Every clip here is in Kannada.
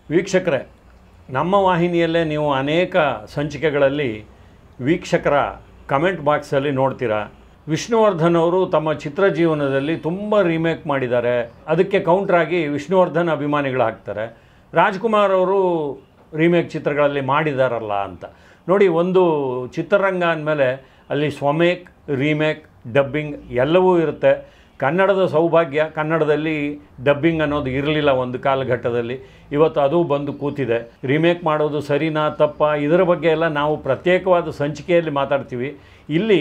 ವೀಕ್ಷಕರೇ ನಮ್ಮ ವಾಹಿನಿಯಲ್ಲೇ ನೀವು ಅನೇಕ ಸಂಚಿಕೆಗಳಲ್ಲಿ ವೀಕ್ಷಕರ ಕಮೆಂಟ್ ಬಾಕ್ಸಲ್ಲಿ ನೋಡ್ತೀರಾ ವಿಷ್ಣುವರ್ಧನ್ ಅವರು ತಮ್ಮ ಚಿತ್ರ ಜೀವನದಲ್ಲಿ ತುಂಬ ರೀಮೇಕ್ ಮಾಡಿದ್ದಾರೆ ಅದಕ್ಕೆ ಕೌಂಟ್ರಾಗಿ ವಿಷ್ಣುವರ್ಧನ್ ಅಭಿಮಾನಿಗಳು ಹಾಕ್ತಾರೆ ರಾಜ್ಕುಮಾರ್ ಅವರು ರೀಮೇಕ್ ಚಿತ್ರಗಳಲ್ಲಿ ಮಾಡಿದಾರಲ್ಲ ಅಂತ ನೋಡಿ ಒಂದು ಚಿತ್ರರಂಗ ಅಂದಮೇಲೆ ಅಲ್ಲಿ ಸ್ವಮೇಕ್ ರೀಮೇಕ್ ಡಬ್ಬಿಂಗ್ ಎಲ್ಲವೂ ಇರುತ್ತೆ ಕನ್ನಡದ ಸೌಭಾಗ್ಯ ಕನ್ನಡದಲ್ಲಿ ಡಬ್ಬಿಂಗ್ ಅನ್ನೋದು ಇರಲಿಲ್ಲ ಒಂದು ಕಾಲಘಟ್ಟದಲ್ಲಿ ಇವತ್ತು ಅದು ಬಂದು ಕೂತಿದೆ ರೀಮೇಕ್ ಮಾಡೋದು ಸರಿನಾ ತಪ್ಪ ಇದರ ಬಗ್ಗೆ ಎಲ್ಲ ನಾವು ಪ್ರತ್ಯೇಕವಾದ ಸಂಚಿಕೆಯಲ್ಲಿ ಮಾತಾಡ್ತೀವಿ ಇಲ್ಲಿ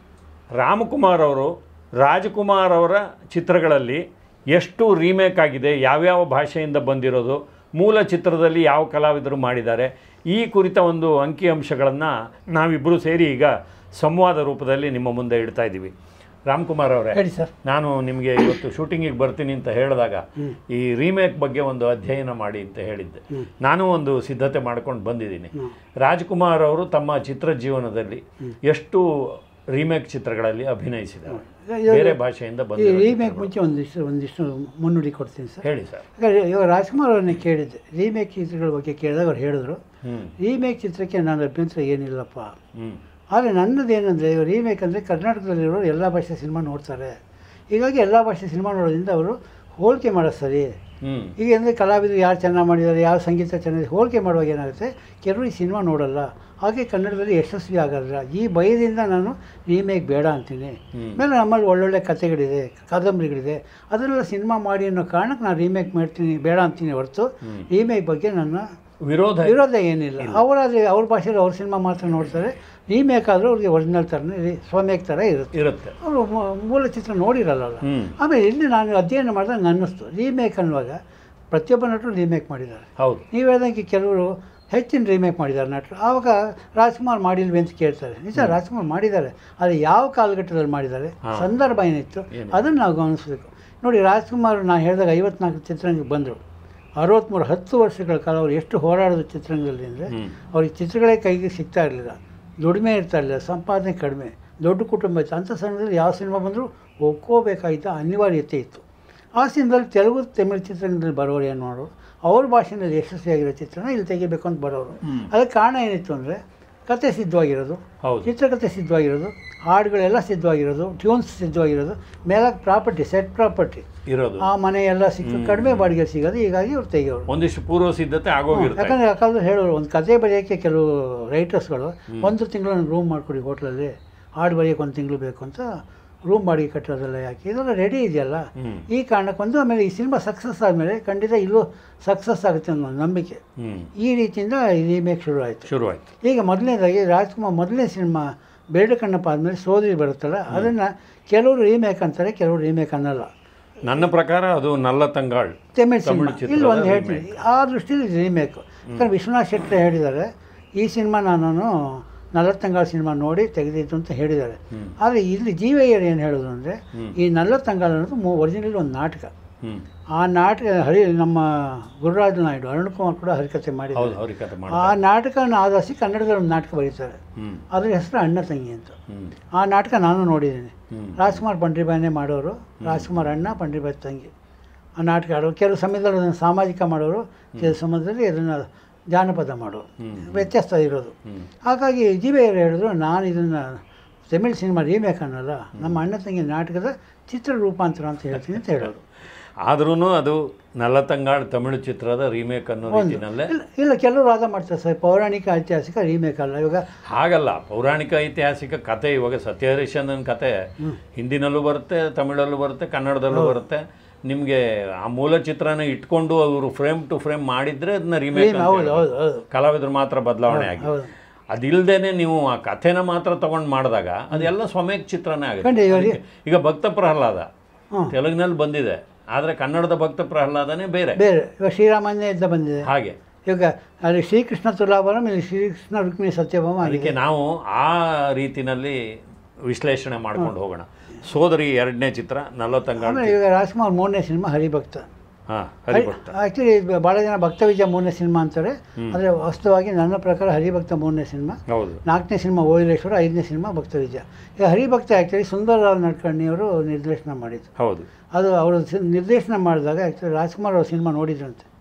ರಾಮಕುಮಾರ್ ಅವರು ರಾಜಕುಮಾರ್ ಅವರ ಚಿತ್ರಗಳಲ್ಲಿ ಎಷ್ಟು ರೀಮೇಕ್ ಆಗಿದೆ ಯಾವ್ಯಾವ ಭಾಷೆಯಿಂದ ಬಂದಿರೋದು ಮೂಲ ಚಿತ್ರದಲ್ಲಿ ಯಾವ ಕಲಾವಿದರು ಮಾಡಿದ್ದಾರೆ ಈ ಕುರಿತ ಒಂದು ಅಂಕಿಅಂಶಗಳನ್ನು ನಾವಿಬ್ಬರು ಸೇರಿ ಈಗ ಸಂವಾದ ರೂಪದಲ್ಲಿ ನಿಮ್ಮ ಮುಂದೆ ಇಡ್ತಾ ಇದ್ದೀವಿ ರಾಮ್ಕುಮಾರ್ ಅವರೇ ಹೇಳಿ ಸರ್ ನಾನು ನಿಮಗೆ ಇವತ್ತು ಶೂಟಿಂಗಿಗೆ ಬರ್ತೀನಿ ಅಂತ ಹೇಳಿದಾಗ ಈ ರೀಮೇಕ್ ಬಗ್ಗೆ ಒಂದು ಅಧ್ಯಯನ ಮಾಡಿ ಅಂತ ಹೇಳಿದ್ದೆ ನಾನು ಒಂದು ಸಿದ್ಧತೆ ಮಾಡ್ಕೊಂಡು ಬಂದಿದ್ದೀನಿ ರಾಜ್ಕುಮಾರ್ ಅವರು ತಮ್ಮ ಚಿತ್ರ ಜೀವನದಲ್ಲಿ ಎಷ್ಟು ರೀಮೇಕ್ ಚಿತ್ರಗಳಲ್ಲಿ ಅಭಿನಯಿಸಿದ್ದಾರೆ ಬೇರೆ ಭಾಷೆಯಿಂದ ಈ ಬಂದಿರೋ ರೀಮೇಕ್ ಚಿತ್ರಗಳು. ಮುಂಚೆ ಒಂದಿಷ್ಟು ಒಂದಿಷ್ಟು ಮುನ್ನುಡಿ ಕೊಡ್ತೀನಿ ಸರ್ ಹೇಳಿ ಸರ್ ಯಾಕಂದರೆ ಇವಾಗ ರಾಜ್ಕುಮಾರ್ ಅವ್ರನ್ನ ಕೇಳಿದ್ದೆ ರೀಮೇಕ್ ಚಿತ್ರಗಳ ಬಗ್ಗೆ ಕೇಳಿದಾಗ ಅವ್ರು ಹೇಳಿದ್ರು ಹ್ಞೂ ರೀಮೇಕ್ ಚಿತ್ರಕ್ಕೆ ನಾನು ಅಭ್ಯಂತರ ಏನಿಲ್ಲಪ್ಪ ಹ್ಞೂ ಆದರೆ ನನ್ನದು ಏನಂದರೆ ರೀಮೇಕ್ ಅಂದರೆ ಕರ್ನಾಟಕದಲ್ಲಿರೋರು ಎಲ್ಲ ಭಾಷೆ ಸಿನಿಮಾ ನೋಡ್ತಾರೆ ಹೀಗಾಗಿ ಎಲ್ಲ ಭಾಷೆ ಸಿನಿಮಾ ನೋಡೋದ್ರಿಂದ ಅವರು ಹೋಲಿಕೆ ಮಾಡೋದು ಸರಿ ಹ್ಞೂ ಈಗ ಅಂದರೆ ಕಲಾವಿದರು ಯಾರು ಚೆನ್ನಾಗಿ ಮಾಡಿದ್ದಾರೆ ಯಾವ ಸಂಗೀತ ಚೆನ್ನಾಗಿದೆ ಹೋಲಿಕೆ ಮಾಡುವಾಗ ಏನಾಗುತ್ತೆ ಕೆಲವರು ಈ ಸಿನಿಮಾ ನೋಡಲ್ಲ ಹಾಗೆ ಕನ್ನಡದಲ್ಲಿ ಯಶಸ್ವಿ ಆಗಲ್ಲ ಈ ಭಯದಿಂದ ನಾನು ರೀಮೇಕ್ ಬೇಡ ಅಂತೀನಿ ಹ್ಮ್. ಆಮೇಲೆ ನಮ್ಮಲ್ಲಿ ಒಳ್ಳೊಳ್ಳೆ ಕಥೆಗಳಿದೆ ಕಾದಂಬರಿಗಳಿದೆ ಅದನ್ನೆಲ್ಲ ಸಿನಿಮಾ ಮಾಡಿ ಅನ್ನೋ ಕಾರಣಕ್ಕೆ ನಾನು ರೀಮೇಕ್ ಮಾಡ್ತೀನಿ ಬೇಡ ಅಂತೀನಿ ಹೊರತು ರೀಮೇಕ್ ಬಗ್ಗೆ ನನ್ನ ವಿರೋಧ ವಿರೋಧ ಏನಿಲ್ಲ ಅವರಾದ್ರೆ ಅವ್ರ ಭಾಷೆಯಲ್ಲಿ ಅವ್ರ ಸಿನಿಮಾ ಮಾತ್ರ ನೋಡ್ತಾರೆ ರೀಮೇಕ್ ಆದರೂ ಅವ್ರಿಗೆ ಒರಿಜಿನಲ್ ಥರನೇ ಸ್ವಮೇಕ್ ಥರ ಇರುತ್ತೆ ಇರುತ್ತೆ ಅವರು ಮೂಲ ಚಿತ್ರ ನೋಡಿರಲ್ಲ ಹ್ಞೂ ಆಮೇಲೆ ಇಲ್ಲಿ ನಾನು ಅಧ್ಯಯನ ಮಾಡಿದಾಗ ನಂಗೆ ಅನ್ನಿಸ್ತು ರೀಮೇಕ್ ಅನ್ನುವಾಗ ಪ್ರತಿಯೊಬ್ಬ ನಟರು ರೀಮೇಕ್ ಮಾಡಿದ್ದಾರೆ ಹೌದು ನೀವು ಹೇಳ್ದಂಗೆ ಕೆಲವರು ಹೆಚ್ಚಿನ ರೀಮೇಕ್ ಮಾಡಿದ್ದಾರೆ ನಟರು ಆವಾಗ ರಾಜ್ಕುಮಾರ್ ಮಾಡಿಲ್ವೇ ಅಂತ ಕೇಳ್ತಾರೆ ನಿಜ ರಾಜ್ಕುಮಾರ್ ಮಾಡಿದ್ದಾರೆ ಆದರೆ ಯಾವ ಕಾಲಘಟ್ಟದಲ್ಲಿ ಮಾಡಿದ್ದಾರೆ ಹಾ. ಸಂದರ್ಭ ಏನಿತ್ತು ಅದನ್ನು ನಾವು ಗಮನಿಸಬೇಕು ನೋಡಿ ರಾಜ್ಕುಮಾರ್ ನಾನು ಹೇಳಿದಾಗ ಐವತ್ನಾಲ್ಕು ಚಿತ್ರರಂಗಕ್ಕೆ ಬಂದರು ಅರವತ್ತ್ಮೂರು ಹತ್ತು ವರ್ಷಗಳ ಕಾಲ ಅವರು ಎಷ್ಟು ಹೋರಾಡೋದು ಚಿತ್ರರಂಗದಲ್ಲಿ ಅಂದರೆ ಹ್ಮ್. ಅವ್ರಿಗೆ ಚಿತ್ರಗಳೇ ಕೈಗೆ ಸಿಗ್ತಾ ಇರಲಿಲ್ಲ ದುಡಿಮೆ ಇರ್ತಾ ಇರಲಿಲ್ಲ ಸಂಪಾದನೆ ಕಡಿಮೆ ದೊಡ್ಡ ಕುಟುಂಬ ಇತ್ತು ಅಂಥ ಸಮಯದಲ್ಲಿ ಯಾವ ಸಿನಿಮಾ ಬಂದರೂ ಒಪ್ಕೋಬೇಕಾಗಿದ್ದ ಅನಿವಾರ್ಯತೆ ಇತ್ತು ಆ ಸಿನಿಮಾದಲ್ಲಿ ತೆಲುಗು ತಮಿಳು ಚಿತ್ರರಂಗದಲ್ಲಿ ಬರೋರು ಏನು ಮಾಡೋರು ಅವ್ರ ಭಾಷೆಯಲ್ಲಿ ಯಶಸ್ವಿಯಾಗಿರೋ ಚಿತ್ರನ ಇಲ್ಲಿ ತೆಗಿಬೇಕು ಅಂತ ಬರೋರು ಅದಕ್ಕೆ ಕಾರಣ ಏನಿತ್ತು ಅಂದರೆ ಕತೆ ಸಿದ್ಧವಾಗಿರೋದು ಹೌದು ಚಿತ್ರಕಥೆ ಸಿದ್ಧವಾಗಿರೋದು ಹಾಡುಗಳೆಲ್ಲ ಸಿದ್ಧವಾಗಿರೋದು ಟ್ಯೂನ್ಸ್ ಸಿದ್ಧವಾಗಿರೋದು ಮೇಲಕ್ಕೆ ಪ್ರಾಪರ್ಟಿ ಸೆಟ್ ಪ್ರಾಪರ್ಟಿ ಇರೋದು ಆ ಮನೆ ಎಲ್ಲ ಸಿಕ್ಕ ಕಡಿಮೆ ಬಾಡಿಗೆ ಸಿಗೋದು ಹೀಗಾಗಿ ಅವ್ರು ತೆಗಿಯೋರು ಒಂದಿಷ್ಟು ಪೂರ್ವ ಸಿದ್ಧತೆ ಆಗೋಗಿರುತ್ತೆ ಯಾಕಂದರೆ ಯಾಕಂದ್ರೆ ಹೇಳೋರು ಒಂದು ಕತೆ ಬರೆಯೋಕ್ಕೆ ಕೆಲವು ರೈಟರ್ಸ್ಗಳು ಒಂದು ತಿಂಗಳು ನನಗೆ ರೂಮ್ ಮಾಡಿಕೊಡಿ ಹೋಟ್ಲಲ್ಲಿ ಹಾಡು ಬರೆಯೋಕೆ ಒಂದು ತಿಂಗಳು ಬೇಕು ಅಂತ ರೂಮ್ ಬಾಡಿಗೆ ಕಟ್ಟೋದೆಲ್ಲ ಯಾಕೆ ಇದೆಲ್ಲ ರೆಡಿ ಇದೆಯಲ್ಲ ಹ್ಮ್. ಈ ಕಾರಣಕ್ಕೊಂದು ಆಮೇಲೆ ಈ ಸಿನಿಮಾ ಸಕ್ಸಸ್ ಆದಮೇಲೆ ಖಂಡಿತ ಇಲ್ಲೂ ಸಕ್ಸಸ್ ಆಗುತ್ತೆ ಅನ್ನೋ ಒಂದು ನಂಬಿಕೆ ಹ್ಞೂ ಈ ರೀತಿಯಿಂದ ಈ ರೀಮೇಕ್ ಶುರು ಆಯಿತು ಶುರುವಾಯ್ತು ಈಗ ಮೊದಲನೇದಾಗಿ ರಾಜ್ಕುಮಾರ್ ಮೊದಲನೇ ಸಿನಿಮಾ ಬೇಡ ಕಣ್ಣಪ್ಪ ಆದಮೇಲೆ ಸೋದರಿ ಬರುತ್ತಲ್ಲ ಅದನ್ನು ಕೆಲವರು ರೀಮೇಕ್ ಅಂತಾರೆ ಕೆಲವರು ರೀಮೇಕ್ ಅನ್ನಲ್ಲ ನನ್ನ ಪ್ರಕಾರ ಅದು ನಲ್ಲ ತಂಗಾಳ್ ತಮಿಳ್ ತಮಿಳ್ ಸಿನಿಮಾ ಚಿತ್ರದ ಇಲ್ಲಿ ಒಂದು ಹೇಳ್ತೀನಿ ಆ ದೃಷ್ಟಿಯಲ್ಲಿ ರೀಮೇಕು ಯಾಕಂದ್ರೆ ವಿಶ್ವನಾಥ್ ಶೆಟ್ಟಿ ಹೇಳಿದ್ದಾರೆ ಈ ಸಿನಿಮಾ ನಾನು ನಲವತ್ತಂಗಾಳು ಸಿನಿಮಾ ನೋಡಿ ತೆಗೆದಿತ್ತು ಅಂತ ಹೇಳಿದ್ದಾರೆ ಹ್ಮ್. ಆದರೆ ಇಲ್ಲಿ ಜೀವಯ್ಯರು ಏನು ಹೇಳೋದು ಅಂದರೆ ಹ್ಮ್. ಈ ನಲವತ್ತಂಗಾಳು ಅನ್ನೋದು ಒರಿಜಿನಲ್ ಒಂದು ನಾಟಕ ಹ್ಞೂ ಆ ನಾಟಕ ಹರಿ ನಮ್ಮ ಗುರುರಾಜ ನಾಯ್ಡು ಅರುಣ್ ಕುಮಾರ್ ಕೂಡ ಹರಿಕತೆ ಹೌದು ಮಾಡಿದ್ದಾರೆ ಅವ್ರಿಗೆ ಕತೆ ಮಾಡಿ ಆ ನಾಟಕನ ಆಧರಿಸಿ ಕನ್ನಡದಲ್ಲಿ ಒಂದು ನಾಟಕ ಬರೀತಾರೆ ಹ್ಞೂ ಅದ್ರ ಹೆಸರು ಅಣ್ಣ ತಂಗಿ ಅಂತ ಹ್ಞೂ ಆ ನಾಟಕ ನಾನು ನೋಡಿದ್ದೀನಿ ಹ್ಞೂ ರಾಜ್ಕುಮಾರ್ ಪಂಡ್ರಿಬಾಯಿನೇ ಮಾಡೋರು ರಾಜ್ಕುಮಾರ್ ಅಣ್ಣ ಪಂಡ್ರಿಬಾಯಿ ತಂಗಿ ಆ ನಾಟಕ ಆಡೋರು ಕೆಲವು ಸಮಯದಲ್ಲಿ ಅದನ್ನು ಸಾಮಾಜಿಕ ಮಾಡೋರು ಕೆಲವು ಸಮಯದಲ್ಲಿ ಅದನ್ನು ಜಾನಪದ ಮಾಡೋರು ಹ್ಮ್. ವ್ಯತ್ಯಾಸ ಇರೋದು ಹ್ಞೂ ಹಾಗಾಗಿ ಜಿ ವಿ ಅವರು ಹೇಳಿದ್ರು ನಾನು ಇದನ್ನು ತಮಿಳ್ ಸಿನಿಮಾ ರೀಮೇಕ್ ಅನ್ನಲ್ಲ ನಮ್ಮ ಅಣ್ಣ ತಂಗಿ ನಾಟಕದ ಚಿತ್ರ ರೂಪಾಂತರ ಅಂತ ಹೇಳ್ತೀನಿ ಅಂತ ಹೇಳೋರು ಆದ್ರೂ ಅದು ನಲತಂಗಾಳ್ ತಮಿಳು ಚಿತ್ರದ ರೀಮೇಕ್ ಅನ್ನೋ ರೀತಿನಲ್ಲೇ ಇಲ್ಲ ಇಲ್ಲ ಕೆಲವರು ವಾದ ಮಾಡ್ತಾರೆ ಸರ್ ಪೌರಾಣಿಕ ಐತಿಹಾಸಿಕ ರೀಮೇಕ್ ಅಲ್ಲ ಇವಾಗ ಹಾಗಲ್ಲ ಪೌರಾಣಿಕ ಐತಿಹಾಸಿಕ ಕತೆ ಇವಾಗ ಸತ್ಯ ಹರಿಶ್ಚಂದ್ರನ್ ಕತೆ ಹಿಂದಿನಲ್ಲೂ ಬರುತ್ತೆ ತಮಿಳಲ್ಲೂ ಬರುತ್ತೆ ಕನ್ನಡದಲ್ಲೂ ಬರುತ್ತೆ ನಿಮಗೆ ಆ ಮೂಲ ಚಿತ್ರನ ಇಟ್ಕೊಂಡು ಅವರು ಫ್ರೇಮ್ ಟು ಫ್ರೇಮ್ ಮಾಡಿದ್ರೆ ಅದನ್ನ ರೀಮೇಕ್ ಹೌದು ಹೌದು ಹೌದು ಕಲಾವಿದರು ಮಾತ್ರ ಬದಲಾವಣೆ ಆಗಿ ಹೌದು ಅದಿಲ್ದೇನೆ ನೀವು ಆ ಕಥೆನ ಮಾತ್ರ ತಗೊಂಡು ಮಾಡಿದಾಗ ಅದೆಲ್ಲ ಸ್ವಮೇಕ್ ಚಿತ್ರನೇ ಆಗುತ್ತೆ ಖಂಡಿತ ಇವಾಗ- ಅದಕ್ಕೆ ಈಗ ಭಕ್ತ ಪ್ರಹ್ಲಾದ ಹ್ಮ್. ತೆಲುಗಿನಲ್ಲಿ ಬಂದಿದೆ ಆದರೆ ಕನ್ನಡದ ಭಕ್ತ ಪ್ರಹ್ಲಾದನೇ ಬೇರೆ ಬೇರೆ ಇವಾಗ ಶ್ರೀರಾಮನ್ಯ ಇದ್ದ ಬಂದಿದೆ ಹಾಗೆ ಇವಾಗ ಅಲ್ಲಿ ಶ್ರೀಕೃಷ್ಣ ತುಲಾಭರಂ ಇಲ್ಲಿ ಶ್ರೀಕೃಷ್ಣ ರುಕ್ಮಿಣಿ ಸತ್ಯಭಾಮ ಆಗಿದೆ ಅದಕ್ಕೆ ನಾವು ಆ ರೀತಿನಲ್ಲಿ ವಿಶ್ಲೇಷಣೆ ಮಾಡ್ಕೊಂಡು ಹೋಗೋಣ ಸೋದರಿ ಎರಡನೇ ಚಿತ್ರ ನಲವತ್ತಂಗಾಳು ಆಮೇಲೆ ಇವಾಗ ರಾಜ್ಕುಮಾರ್ ಮೂರನೇ ಸಿನಿಮಾ ಹರಿಭಕ್ತ ಹಾಂ ಹರಿಭಕ್ತ ಆ್ಯಕ್ಚುಲಿ ಭಾಳ ಜನ ಭಕ್ತವಿಜಯ ಮೂರನೇ ಸಿನಿಮಾ ಅಂತಾರೆ ಆದರೆ ವಾಸ್ತವವಾಗಿ ನನ್ನ ಪ್ರಕಾರ ಹರಿಭಕ್ತ ಮೂರನೇ ಸಿನಿಮಾ ಹೌದು ನಾಲ್ಕನೇ ಸಿನಿಮಾ ಓಯಿಲೇಶ್ವರ ಐದನೇ ಸಿನಿಮಾ ಭಕ್ತವಿಜಯ ಈಗ ಹರಿಭಕ್ತ ಆ್ಯಕ್ಚುಲಿ ಸುಂದರರಾವ್ ನಡ್ಕರ್ಣಿಯವರು ನಿರ್ದೇಶನ ಮಾಡಿದ್ದು ಹೌದು ಅದು ಅವರು ಸಿ- ನಿರ್ದೇಶನ ಮಾಡಿದಾಗ ಆ್ಯಕ್ಚುಲಿ ರಾಜ್ಕುಮಾರ್ ಅವ್ರ ಸಿನಿಮಾ ನೋಡಿದ್ರಂತೆ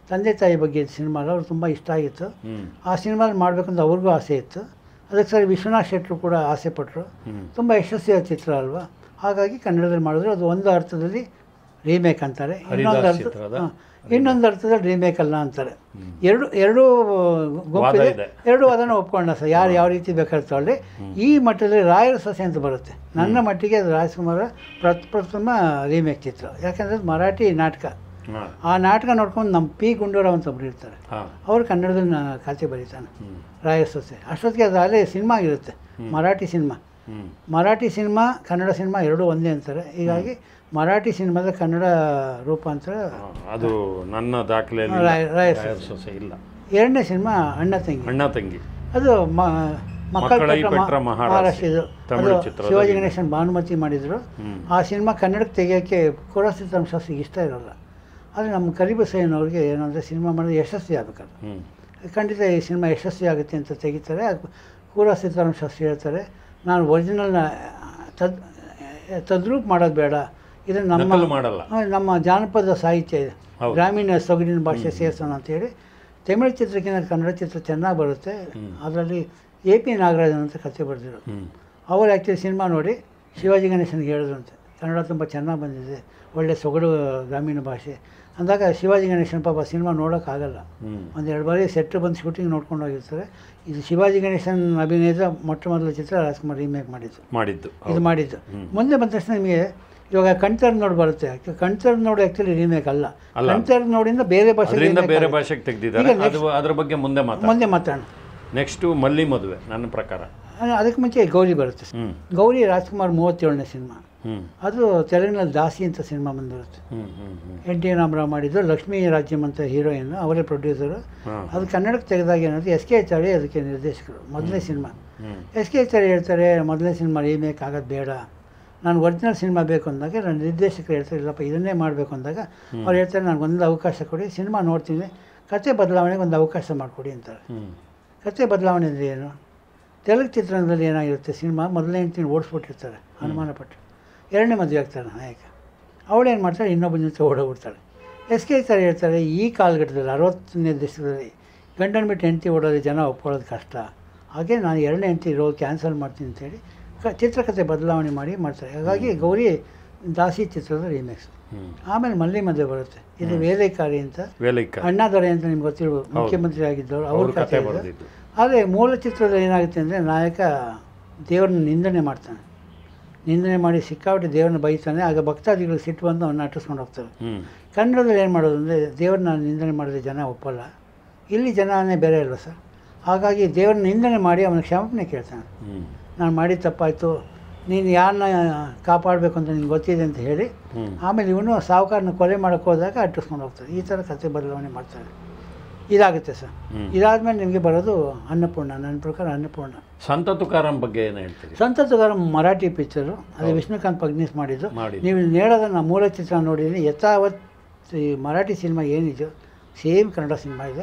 ತಂದೆ ತಾಯಿ ಬಗ್ಗೆ ಸಿನಿಮಾ ಅವ್ರು ತುಂಬ ಇಷ್ಟ ಆಗಿತ್ತು ಹ್ಮ್ ಆ ಸಿನಿಮಾದಲ್ಲಿ ಮಾಡಬೇಕಂತ ಅವ್ರಿಗೂ ಆಸೆ ಇತ್ತು ಅದಕ್ಕೆ ಸರ್ ವಿಶ್ವನಾಥ್ ಶೆಟ್ಟರು ಕೂಡ ಆಸೆ ಪಟ್ಟರು ಹ್ಮ್ ತುಂಬ ಯಶಸ್ವಿಯಾದ ಚಿತ್ರ ಅಲ್ವಾ ಹಾಗಾಗಿ ಕನ್ನಡದಲ್ಲಿ ಮಾಡಿದ್ರು ಅದು ಒಂದು ಅರ್ಥದಲ್ಲಿ ರೀಮೇಕ್ ಅಂತಾರೆ ಇನ್ನೊಂದು ಹರಿದಾಸ್ ಅರ್ಥ ಚಿತ್ರದ? ಹಾ. ಇನ್ನೊಂದು ಅರ್ಥದಲ್ಲಿ ರೀಮೇಕ್ ಅಲ್ಲ ಅಂತಾರೆ ಎರಡು ಎರಡು ವಾದ ಗುಂಪಿದೆ ಇದೆ. ಎರಡು ಅದನ್ನು ಒಪ್ಕೊಂಡ ಸರ್ ಯಾರು ಯಾವ ರೀತಿ ಬೇಕಾದ್ರೆ ತಗೊಳ್ಳಿ ಈ ಮಟ್ಟದಲ್ಲಿ ರಾಯರ ಸೊಸೆ ಅಂತ ಬರುತ್ತೆ ನನ್ನ ಮಟ್ಟಿಗೆ ಅದು ರಾಜ್ಕುಮಾರ ಪ್ರಪ್ರಥಮ ರೀಮೇಕ್ ಚಿತ್ರ ಯಾಕಂದರೆ ಅದು ಮರಾಠಿ ನಾಟಕ ಹಾ ಆ ನಾಟಕ ನೋಡ್ಕೊಂಡು ನಮ್ಮ ಪಿ ಗುಂಡೂರಾವ್ ಅಂತ ಒಬ್ರು ಇರ್ತಾರೆ ಹಾ ಅವರು ಕನ್ನಡದಲ್ಲಿ ನಾ- ಕಥೆ ಬರೀತಾನೆ ಹ್ಮ್ ರಾಯರ ಸೊಸೆ ಅಷ್ಟೊತ್ತಿಗೆ ಅದು ಅಲ್ಲೇ ಸಿನಿಮಾ ಆಗಿರುತ್ತೆ ಮರಾಠಿ ಸಿನಿಮಾ ಹ್ಮ್ ಮರಾಠಿ ಸಿನಿಮಾ ಕನ್ನಡ ಸಿನಿಮಾ ಎರಡೂ ಒಂದೇ ಅಂತಾರೆ ಹೀಗಾಗಿ ಮರಾಠಿ ಸಿನಿಮಾದ ಕನ್ನಡ ರೂಪಾಂತರ ಹಾ, ಅದು ನನ್ನ ದಾಖಲೆಯಲ್ಲಿ ರಾಯ- ರಾಯ ರಾಯರ ಸೊಸೆ ಇಲ್ಲ ಎರಡನೇ ಸಿನಿಮಾ ಅಣ್ಣ ತಂಗಿ ಅಣ್ಣ ತಂಗಿ ಅದು ಮ ಮಕ್ಕಳ ಮಕ್ಕಳೈ ಪೆಟ್ಟ ಪೆಟ್ಟ ಮಾ- ಮಹಾರಾಜ. ಮಹಾರಾಷ್ಟ್ರ ಇದು ತಮಿಳು ಅದು ಚಿತ್ರದ ಶಿವಾಜಿ remake. ಗಣೇಶನ್ ಭಾನುಮತಿ ಮಾಡಿದರು ಹ್ಮ್ ಆ ಸಿನಿಮಾ ಕನ್ನಡಕ್ಕೆ ತೆಗಿಯೋಕ್ಕೆ ಕುರಸ್ಥಿತಂ ಶಾಸ್ತ್ರಿಗೆ ಇಷ್ಟ ಇರೋಲ್ಲ ಆದರೆ ನಮ್ಮ ಕರಿಬು ಅವ್ರಿಗೆ ಏನಂದರೆ ಸಿನಿಮಾ ಮಾಡಿದ್ರೆ ಯಶಸ್ವಿ ಆಗಬೇಕಲ್ಲ ಹ್ಮ್ ಖಂಡಿತ ಈ ಸಿನಿಮಾ ಯಶಸ್ವಿ ಆಗುತ್ತೆ ಅಂತ ತೆಗಿತಾರೆ ಕೂರ ಸೀತಾರಾಮ ಶಾಸ್ತ್ರಿ ಹೇಳ್ತಾರೆ ನಾನು ಒರಿಜಿನಲ್ನ ತದ್ ತದ್ರೂಪ್ ಮಾಡೋದು ಬೇಡ ಇದು ನಮ್ಮ ನಕಲು ಮಾಡಲ್ಲ ಆ, ನಮ್ಮ ಜಾನಪದ ಸಾಹಿತ್ಯ ಇದೆ ಹೌದು. ಗ್ರಾಮೀಣ ಸೊಗಡಿನ ಭಾಷೆ ಸೇರಿಸೋಣ ಅಂತೇಳಿ ತಮಿಳು ಚಿತ್ರಕ್ಕಿಂತ ಕನ್ನಡ ಚಿತ್ರ ಚೆನ್ನಾಗಿ ಬರುತ್ತೆ ಅದರಲ್ಲಿ ಎ ಪಿ ನಾಗರಾಜನ್ ಅಂತ ಕಥೆ ಬರೆದಿರೋದು ಹ್ಮ್ ಅವರು ಆ್ಯಕ್ಚುಲಿ ಸಿನಿಮಾ ನೋಡಿ ಶಿವಾಜಿ ಗಣೇಶನ್ಗೆ ಹೇಳಿದ್ರಂತೆ ಕನ್ನಡ ತುಂಬ ಚೆನ್ನಾಗಿ ಬಂದಿದೆ ಒಳ್ಳೆ ಸೊಗಡು ಗ್ರಾಮೀಣ ಭಾಷೆ ಅಂದಾಗ ಶಿವಾಜಿ ಗಣೇಶನ್ ಪಾಪ ಸಿನಿಮಾ ನೋಡೋಕ್ಕಾಗಲ್ಲ ಹ್ಮ್ ಒಂದೆರಡು ಬಾರಿ ಸೆಟ್ ಬಂದು ಶೂಟಿಂಗ್ ನೋಡ್ಕೊಂಡು ಹೋಗಿರ್ತಾರೆ ಇದು ಶಿವಾಜಿ ಗಣೇಶನ್ ಅಭಿನಯದ ಮೊಟ್ಟ ಮೊದಲ ಚಿತ್ರ ರಾಜ್ಕುಮಾರ್ ರೀಮೇಕ್ ಮಾಡಿದ್ದು ಮಾಡಿದ್ದು ಇದು ಮಾಡಿದ್ದು ಮುಂದೆ ಬಂದ ತಕ್ಷಣ ನಿಮಗೆ ಇವಾಗ ಕಣ್ತರ್ ನೋಡಿ ಬರುತ್ತೆ ಕಣ್ತರ್ ನೋಡಿ ಆ್ಯಕ್ಚುಲಿ ರೀಮೇಕ್ ಅಲ್ಲ ಅಲ್ಲ. ಕಣ್ತರ್ ನೋಡಿಂದ ಬೇರೆ ಭಾಷೆ ಅದರಿಂದ ಬೇರೆ ಭಾಷೆಗೆ ತೆಗೆದಿದ್ದಾರೆ ಈಗ ಅದು ಅದ್ರ ಬಗ್ಗೆ ಮುಂದೆ ಮಾತಾಡ ಮುಂದೆ ಮಾತಾಡೋಣ ನೆಕ್ಸ್ಟು ಮಲ್ಲಿ ಮದುವೆ ನನ್ನ ಪ್ರಕಾರ ಅಹ್, ಅದಕ್ಕೆ ಮುಂಚೆ ಗೌರಿ ಬರುತ್ತೆ ಹ್ಮ್ ಗೌರಿ ರಾಜ್ಕುಮಾರ್ ಮೂವತ್ತೇಳನೇ ಸಿನಿಮಾ ಹ್ಮ್ ಅದು ತೆಲುಗಿನಲ್ಲಿ ದಾಸಿ ಅಂತ ಸಿನಿಮಾ ಬಂದಿರುತ್ತೆ ಹ್ಮ್ ಹ್ಮ್ ಹ್ಮ್ ಎನ್ ಟಿ ರಾಮರಾವ್ ಮಾಡಿದ್ದು ಲಕ್ಷ್ಮೀ ರಾಜ್ಯಂ ಅಂತ ಹೀರೋಯಿನ್ ಅವರೇ ಪ್ರೊಡ್ಯೂಸರು ಹಾ ಅದು ಕನ್ನಡಕ್ಕೆ ತೆಗೆದಾಗ ಏನಾದ್ರು ಎಸ್ ಕೆ ಚಾಳಿ ಅದಕ್ಕೆ ನಿರ್ದೇಶಕರು ಮೊದಲನೇ ಸಿನಿಮಾ ಹ್ಮ್ ಎಸ್ ಕೆ ಚಾಳಿ ಹೇಳ್ತಾರೆ ಮೊದಲನೇ ಸಿನಿಮಾ ರೀಮೇಕ್ ಆಗೋದು ಬೇಡ ನಾನು ಒರಿಜಿನಲ್ ಸಿನಿಮಾ ಬೇಕು ಅಂದಾಗ ನನ್ನ ನಿರ್ದೇಶಕರು ಹೇಳ್ತಾರೆ ಇಲ್ಲಪ್ಪ ಇದನ್ನೇ ಮಾಡಬೇಕು ಅಂದಾಗ ಅವ್ರು ಹೇಳ್ತಾರೆ ನನಗೆ ಒಂದು ಅವಕಾಶ ಕೊಡಿ ಸಿನಿಮಾ ನೋಡ್ತೀನಿ ಕತೆ ಬದಲಾವಣೆಗೆ ಒಂದು ಅವಕಾಶ ಮಾಡಿಕೊಡಿ ಅಂತಾರೆ ಹ್ಮ್ ಕತೆ ಬದಲಾವಣೆ ಅಂದರೆ ಏನು ತೆಲುಗು ಚಿತ್ರರಂಗದಲ್ಲಿ ಏನಾಗಿರುತ್ತೆ ಸಿನಿಮಾ ಮೊದಲನೇ ಹೆಂಡ್ತಿನ ಓಡಿಸ್ಬಿಟ್ಟಿರ್ತಾರೆ ಅನುಮಾನ ಪಟ್ಟು ಎರಡನೇ ಮದುವೆ ಆಗ್ತಾರೆ ನಾಯಕ ಅವಳೇನು ಮಾಡ್ತಾಳೆ ಇನ್ನೊಬ್ಬನ ಜೊತೆ ಓಡೋಗ್ಬಿಡ್ತಾಳೆ ಎಸ್ ಕೆ ಸರ್ ಹೇಳ್ತಾರೆ ಈ ಕಾಲಘಟ್ಟದಲ್ಲಿ ಅರವತ್ತನೇ ದಶಕದಲ್ಲಿ ಗಂಡನ ಬಿಟ್ಟು ಹೆಂಡತಿ ಓಡೋದು ಜನ ಒಪ್ಕೊಳ್ಳೋದು ಕಷ್ಟ ಹಾಗೆ ನಾನು ಎರಡನೇ ಹೆಂಡತಿ ರೋಲ್ ಕ್ಯಾನ್ಸಲ್ ಮಾಡ್ತೀನಿ ಅಂತೇಳಿ ಕ ಚಿತ್ರಕಥೆ ಬದಲಾವಣೆ ಮಾಡಿ ಮಾಡ್ತಾರೆ ಹಾಗಾಗಿ ಗೌರಿ ದಾಸಿ ಚಿತ್ರದ ರೀಮೇಕ್ಸ್ ಹ್ಮ್ ಆಮೇಲೆ ಮಲ್ಲಿ ಮದುವೆ ಬರುತ್ತೆ ಇದು ವೇಲೆಕಾರಿ ಅಂತ ವೇಲಿಕ ಅಣ್ಣಾದೊರೆ ಅಂತ ನಿಮ್ಗೆ ಗೊತ್ತಿರ್ಬೋದು ಮುಖ್ಯಮಂತ್ರಿ ಆಗಿದ್ದವರು ಅವ್ರ ಅವ್ರ ಕಥೆ ಕತೆ ಇದು. ಬರೆದಿದ್ದು ಆದರೆ ಮೂಲ ಚಿತ್ರದಲ್ಲಿ ಏನಾಗುತ್ತೆ ಅಂದರೆ ನಾಯಕ ದೇವ್ರನ್ನ ನಿಂದನೆ ಮಾಡ್ತಾನೆ ನಿಂದನೆ ಮಾಡಿ ಸಿಕ್ಕಾಪಟ್ಟೆ ದೇವ್ರನ್ನ ಬೈತಾನೆ ಆಗ ಭಕ್ತಾದಿಗಳು ಸಿಟ್ಟು ಬಂದು ಅವನ್ನ ಅಟ್ಟಿಸ್ಕೊಂಡು ಹೋಗ್ತಾರೆ ಹ್ಮ್ ಕನ್ನಡದಲ್ಲಿ ಏನು ಮಾಡೋದು ಅಂದರೆ ದೇವ್ರನ್ನ ನಿಂದನೆ ಮಾಡಿದ್ರೆ ಜನ ಒಪ್ಪಲ್ಲ ಇಲ್ಲಿ ಜನನೇ ಬೇರೆ ಅಲ್ವ ಸರ್ ಹಾಗಾಗಿ ದೇವ್ರನ್ನ ನಿಂದನೆ ಮಾಡಿ ಅವನ ಕ್ಷಮಾಪಣೆ ಕೇಳ್ತಾನೆ ಹ್ಮ್ ನಾನು ಮಾಡಿದ ತಪ್ಪಾಯಿತು ನೀನು ಯಾರನ್ನ ಕಾಪಾಡಬೇಕು ಅಂತ ನಿಂಗೆ ಗೊತ್ತಿದೆ ಅಂತ ಹೇಳಿ ಹ್ಮ್ ಆಮೇಲೆ ಇವನು ಸಾಹುಕಾರನ ಕೊಲೆ ಮಾಡೋಕ್ಕೆ ಹೋದಾಗ ಅಟ್ಟಿಸ್ಕೊಂಡು ಹೋಗ್ತಾರೆ ಈ ಥರ ಕಥೆ ಬದಲಾವಣೆ ಮಾಡ್ತಾರೆ ಇದಾಗುತ್ತೆ ಸರ್ ಹ್ಮ್. ಇದಾದ್ಮೇಲೆ ನಿಮಗೆ ಬರೋದು ಅನ್ನಪೂರ್ಣ ನನ್ನ ಪ್ರಕಾರ ಅನ್ನಪೂರ್ಣ ಸಂತ ತುಕಾರಾಮ್ ಬಗ್ಗೆ ಏನು ಹೇಳ್ತೀರಿ ಸಂತತುಗಾರ ಮರಾಠಿ ಪಿಕ್ಚರು ಅದು ವಿಷ್ಣುಕಾಂತ್ ಪಗ್ನೀಸ್ ಮಾಡಿದ್ದು ಮಾಡಿ ನೀವು ಹೇಳೋದನ್ನ ಮೂಲ ಚಿತ್ರ ನೋಡಿದ್ರೆ ಯಥಾವತ್ ಈ ಮರಾಠಿ ಸಿನಿಮಾ ಏನಿದೆಯೋ ಸೇಮ್ ಕನ್ನಡ ಸಿನಿಮಾ ಇದೆ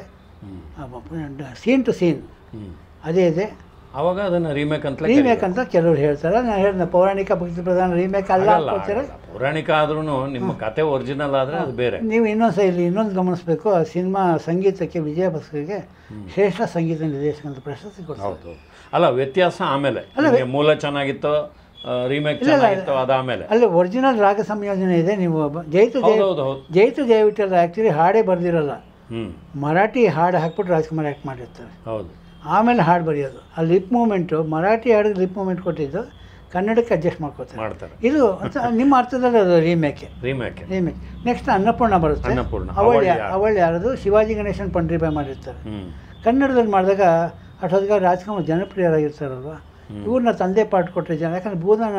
ಹ್ಮ್ ಸೀನ್ ಟು ಸೀನ್ ಹ್ಮ್ ಅದೇ ಇದೆ ಅವಾಗ ಅದನ್ನ ರೀಮೇಕ್ ಅಂತ ರೀಮೇಕ್ ಅಂತ ಕೆಲವರು ಹೇಳ್ತಾರೆ ನಾನು ಹೇಳಿದ ಪೌರಾಣಿಕ ಭಕ್ತಿ ಪ್ರಧಾನ ರೀಮೇಕ್ ಅಲ್ಲ ಅನ್ಕೋತಾರೆ ಪೌರಾಣಿಕ ಆದ್ರೂ ನಿಮ್ಮ ಕತೆ ಒರಿಜಿನಲ್ ಆದ್ರೆ ಅದು ಬೇರೆ ನೀವು ಇನ್ನೊಂದು ಸಹ ಇಲ್ಲಿ ಇನ್ನೊಂದು ಗಮನಿಸಬೇಕು ಆ ಸಿನಿಮಾ ಸಂಗೀತಕ್ಕೆ ವಿಜಯ ಭಾಸ್ಕರ್ಗೆ ಶ್ರೇಷ್ಠ ಸಂಗೀತ ನಿರ್ದೇಶಕ ಅಂತ ಪ್ರಶಸ್ತಿ ಕೊಡ್ತಾರೆ ಹೌದು ಅಲ್ಲ ವ್ಯತ್ಯಾಸ ಆಮೇಲೆ ನಿಮ್ಗೆ ಮೂಲ ಚೆನ್ನಾಗಿತ್ತು ರೀಮೇಕ್ ಚೆನ್ನಾಗಿತ್ತು ಅದಾಮೇಲೆ ಅಲ್ಲಿ ಒರಿಜಿನಲ್ ರಾಗ ಸಂಯೋಜನೆ ಇದೆ ನೀವು ಒಬ್ಬ- ಜೈತು ಜಯ ಹೌದು ಹೌದು ಜೈತು ಜಯವಿಟ್ಟಲ್ಲ ಆ್ಯಕ್ಚುಲಿ ಹಾಡೇ ಬರೆದಿರಲ್ಲ ಹ್ಮ್ ಮರಾಠಿ ಹಾಡು ಹಾಕ್ಬಿಟ್ಟು ರಾಜ್ಕುಮಾರ್ ಆ್ಯಕ್ಟ್ ಮಾಡಿರ್ತಾರೆ ಹೌದು ಆಮೇಲೆ ಹಾಡು ಬರೆಯೋದು ಆ ಲಿಪ್ ಮೂಮೆಂಟು ಮರಾಠಿ ಹಾಡಿಗೆ ಲಿಪ್ ಮೂಮೆಂಟ್ ಕೊಟ್ಟಿದ್ದು ಕನ್ನಡಕ್ಕೆ ಅಡ್ಜಸ್ಟ್ ಮಾಡ್ಕೋತಾರೆ ಮಾಡ್ತಾರೆ ಇದು ಒಂಥರ ನಿಮ್ಮ ಅರ್ಥದಲ್ಲಿ ಅದು ರೀಮೇಕೆ ರೀಮೇಕ್ ರೀಮೇಕ್ ನೆಕ್ಸ್ಟ್ ಅನ್ನಪೂರ್ಣ ಬರುತ್ತೆ ಅನ್ನಪೂರ್ಣ ಅವಳು ಅವಳು ಯಾ- ಅವಳು ಯಾರದು ಶಿವಾಜಿ ಗಣೇಶನ್ ಪಂಡ್ರಿಬಾಯ್ ಮಾಡಿರ್ತಾರೆ ಹ್ಮ್ ಕನ್ನಡದಲ್ಲಿ ಮಾಡಿದಾಗ ಅಷ್ಟೊತ್ತಿಗೆ ರಾಜ್ಕುಮಾರ್ ಜನಪ್ರಿಯರಾಗಿರ್ತಾರಲ್ವ ಇವ್ರನ್ನ ತಂದೆ ಪಾಠ ಕೊಟ್ಟರೆ ಜನ ಯಾಕಂದ್ರೆ ಭೂದಾನ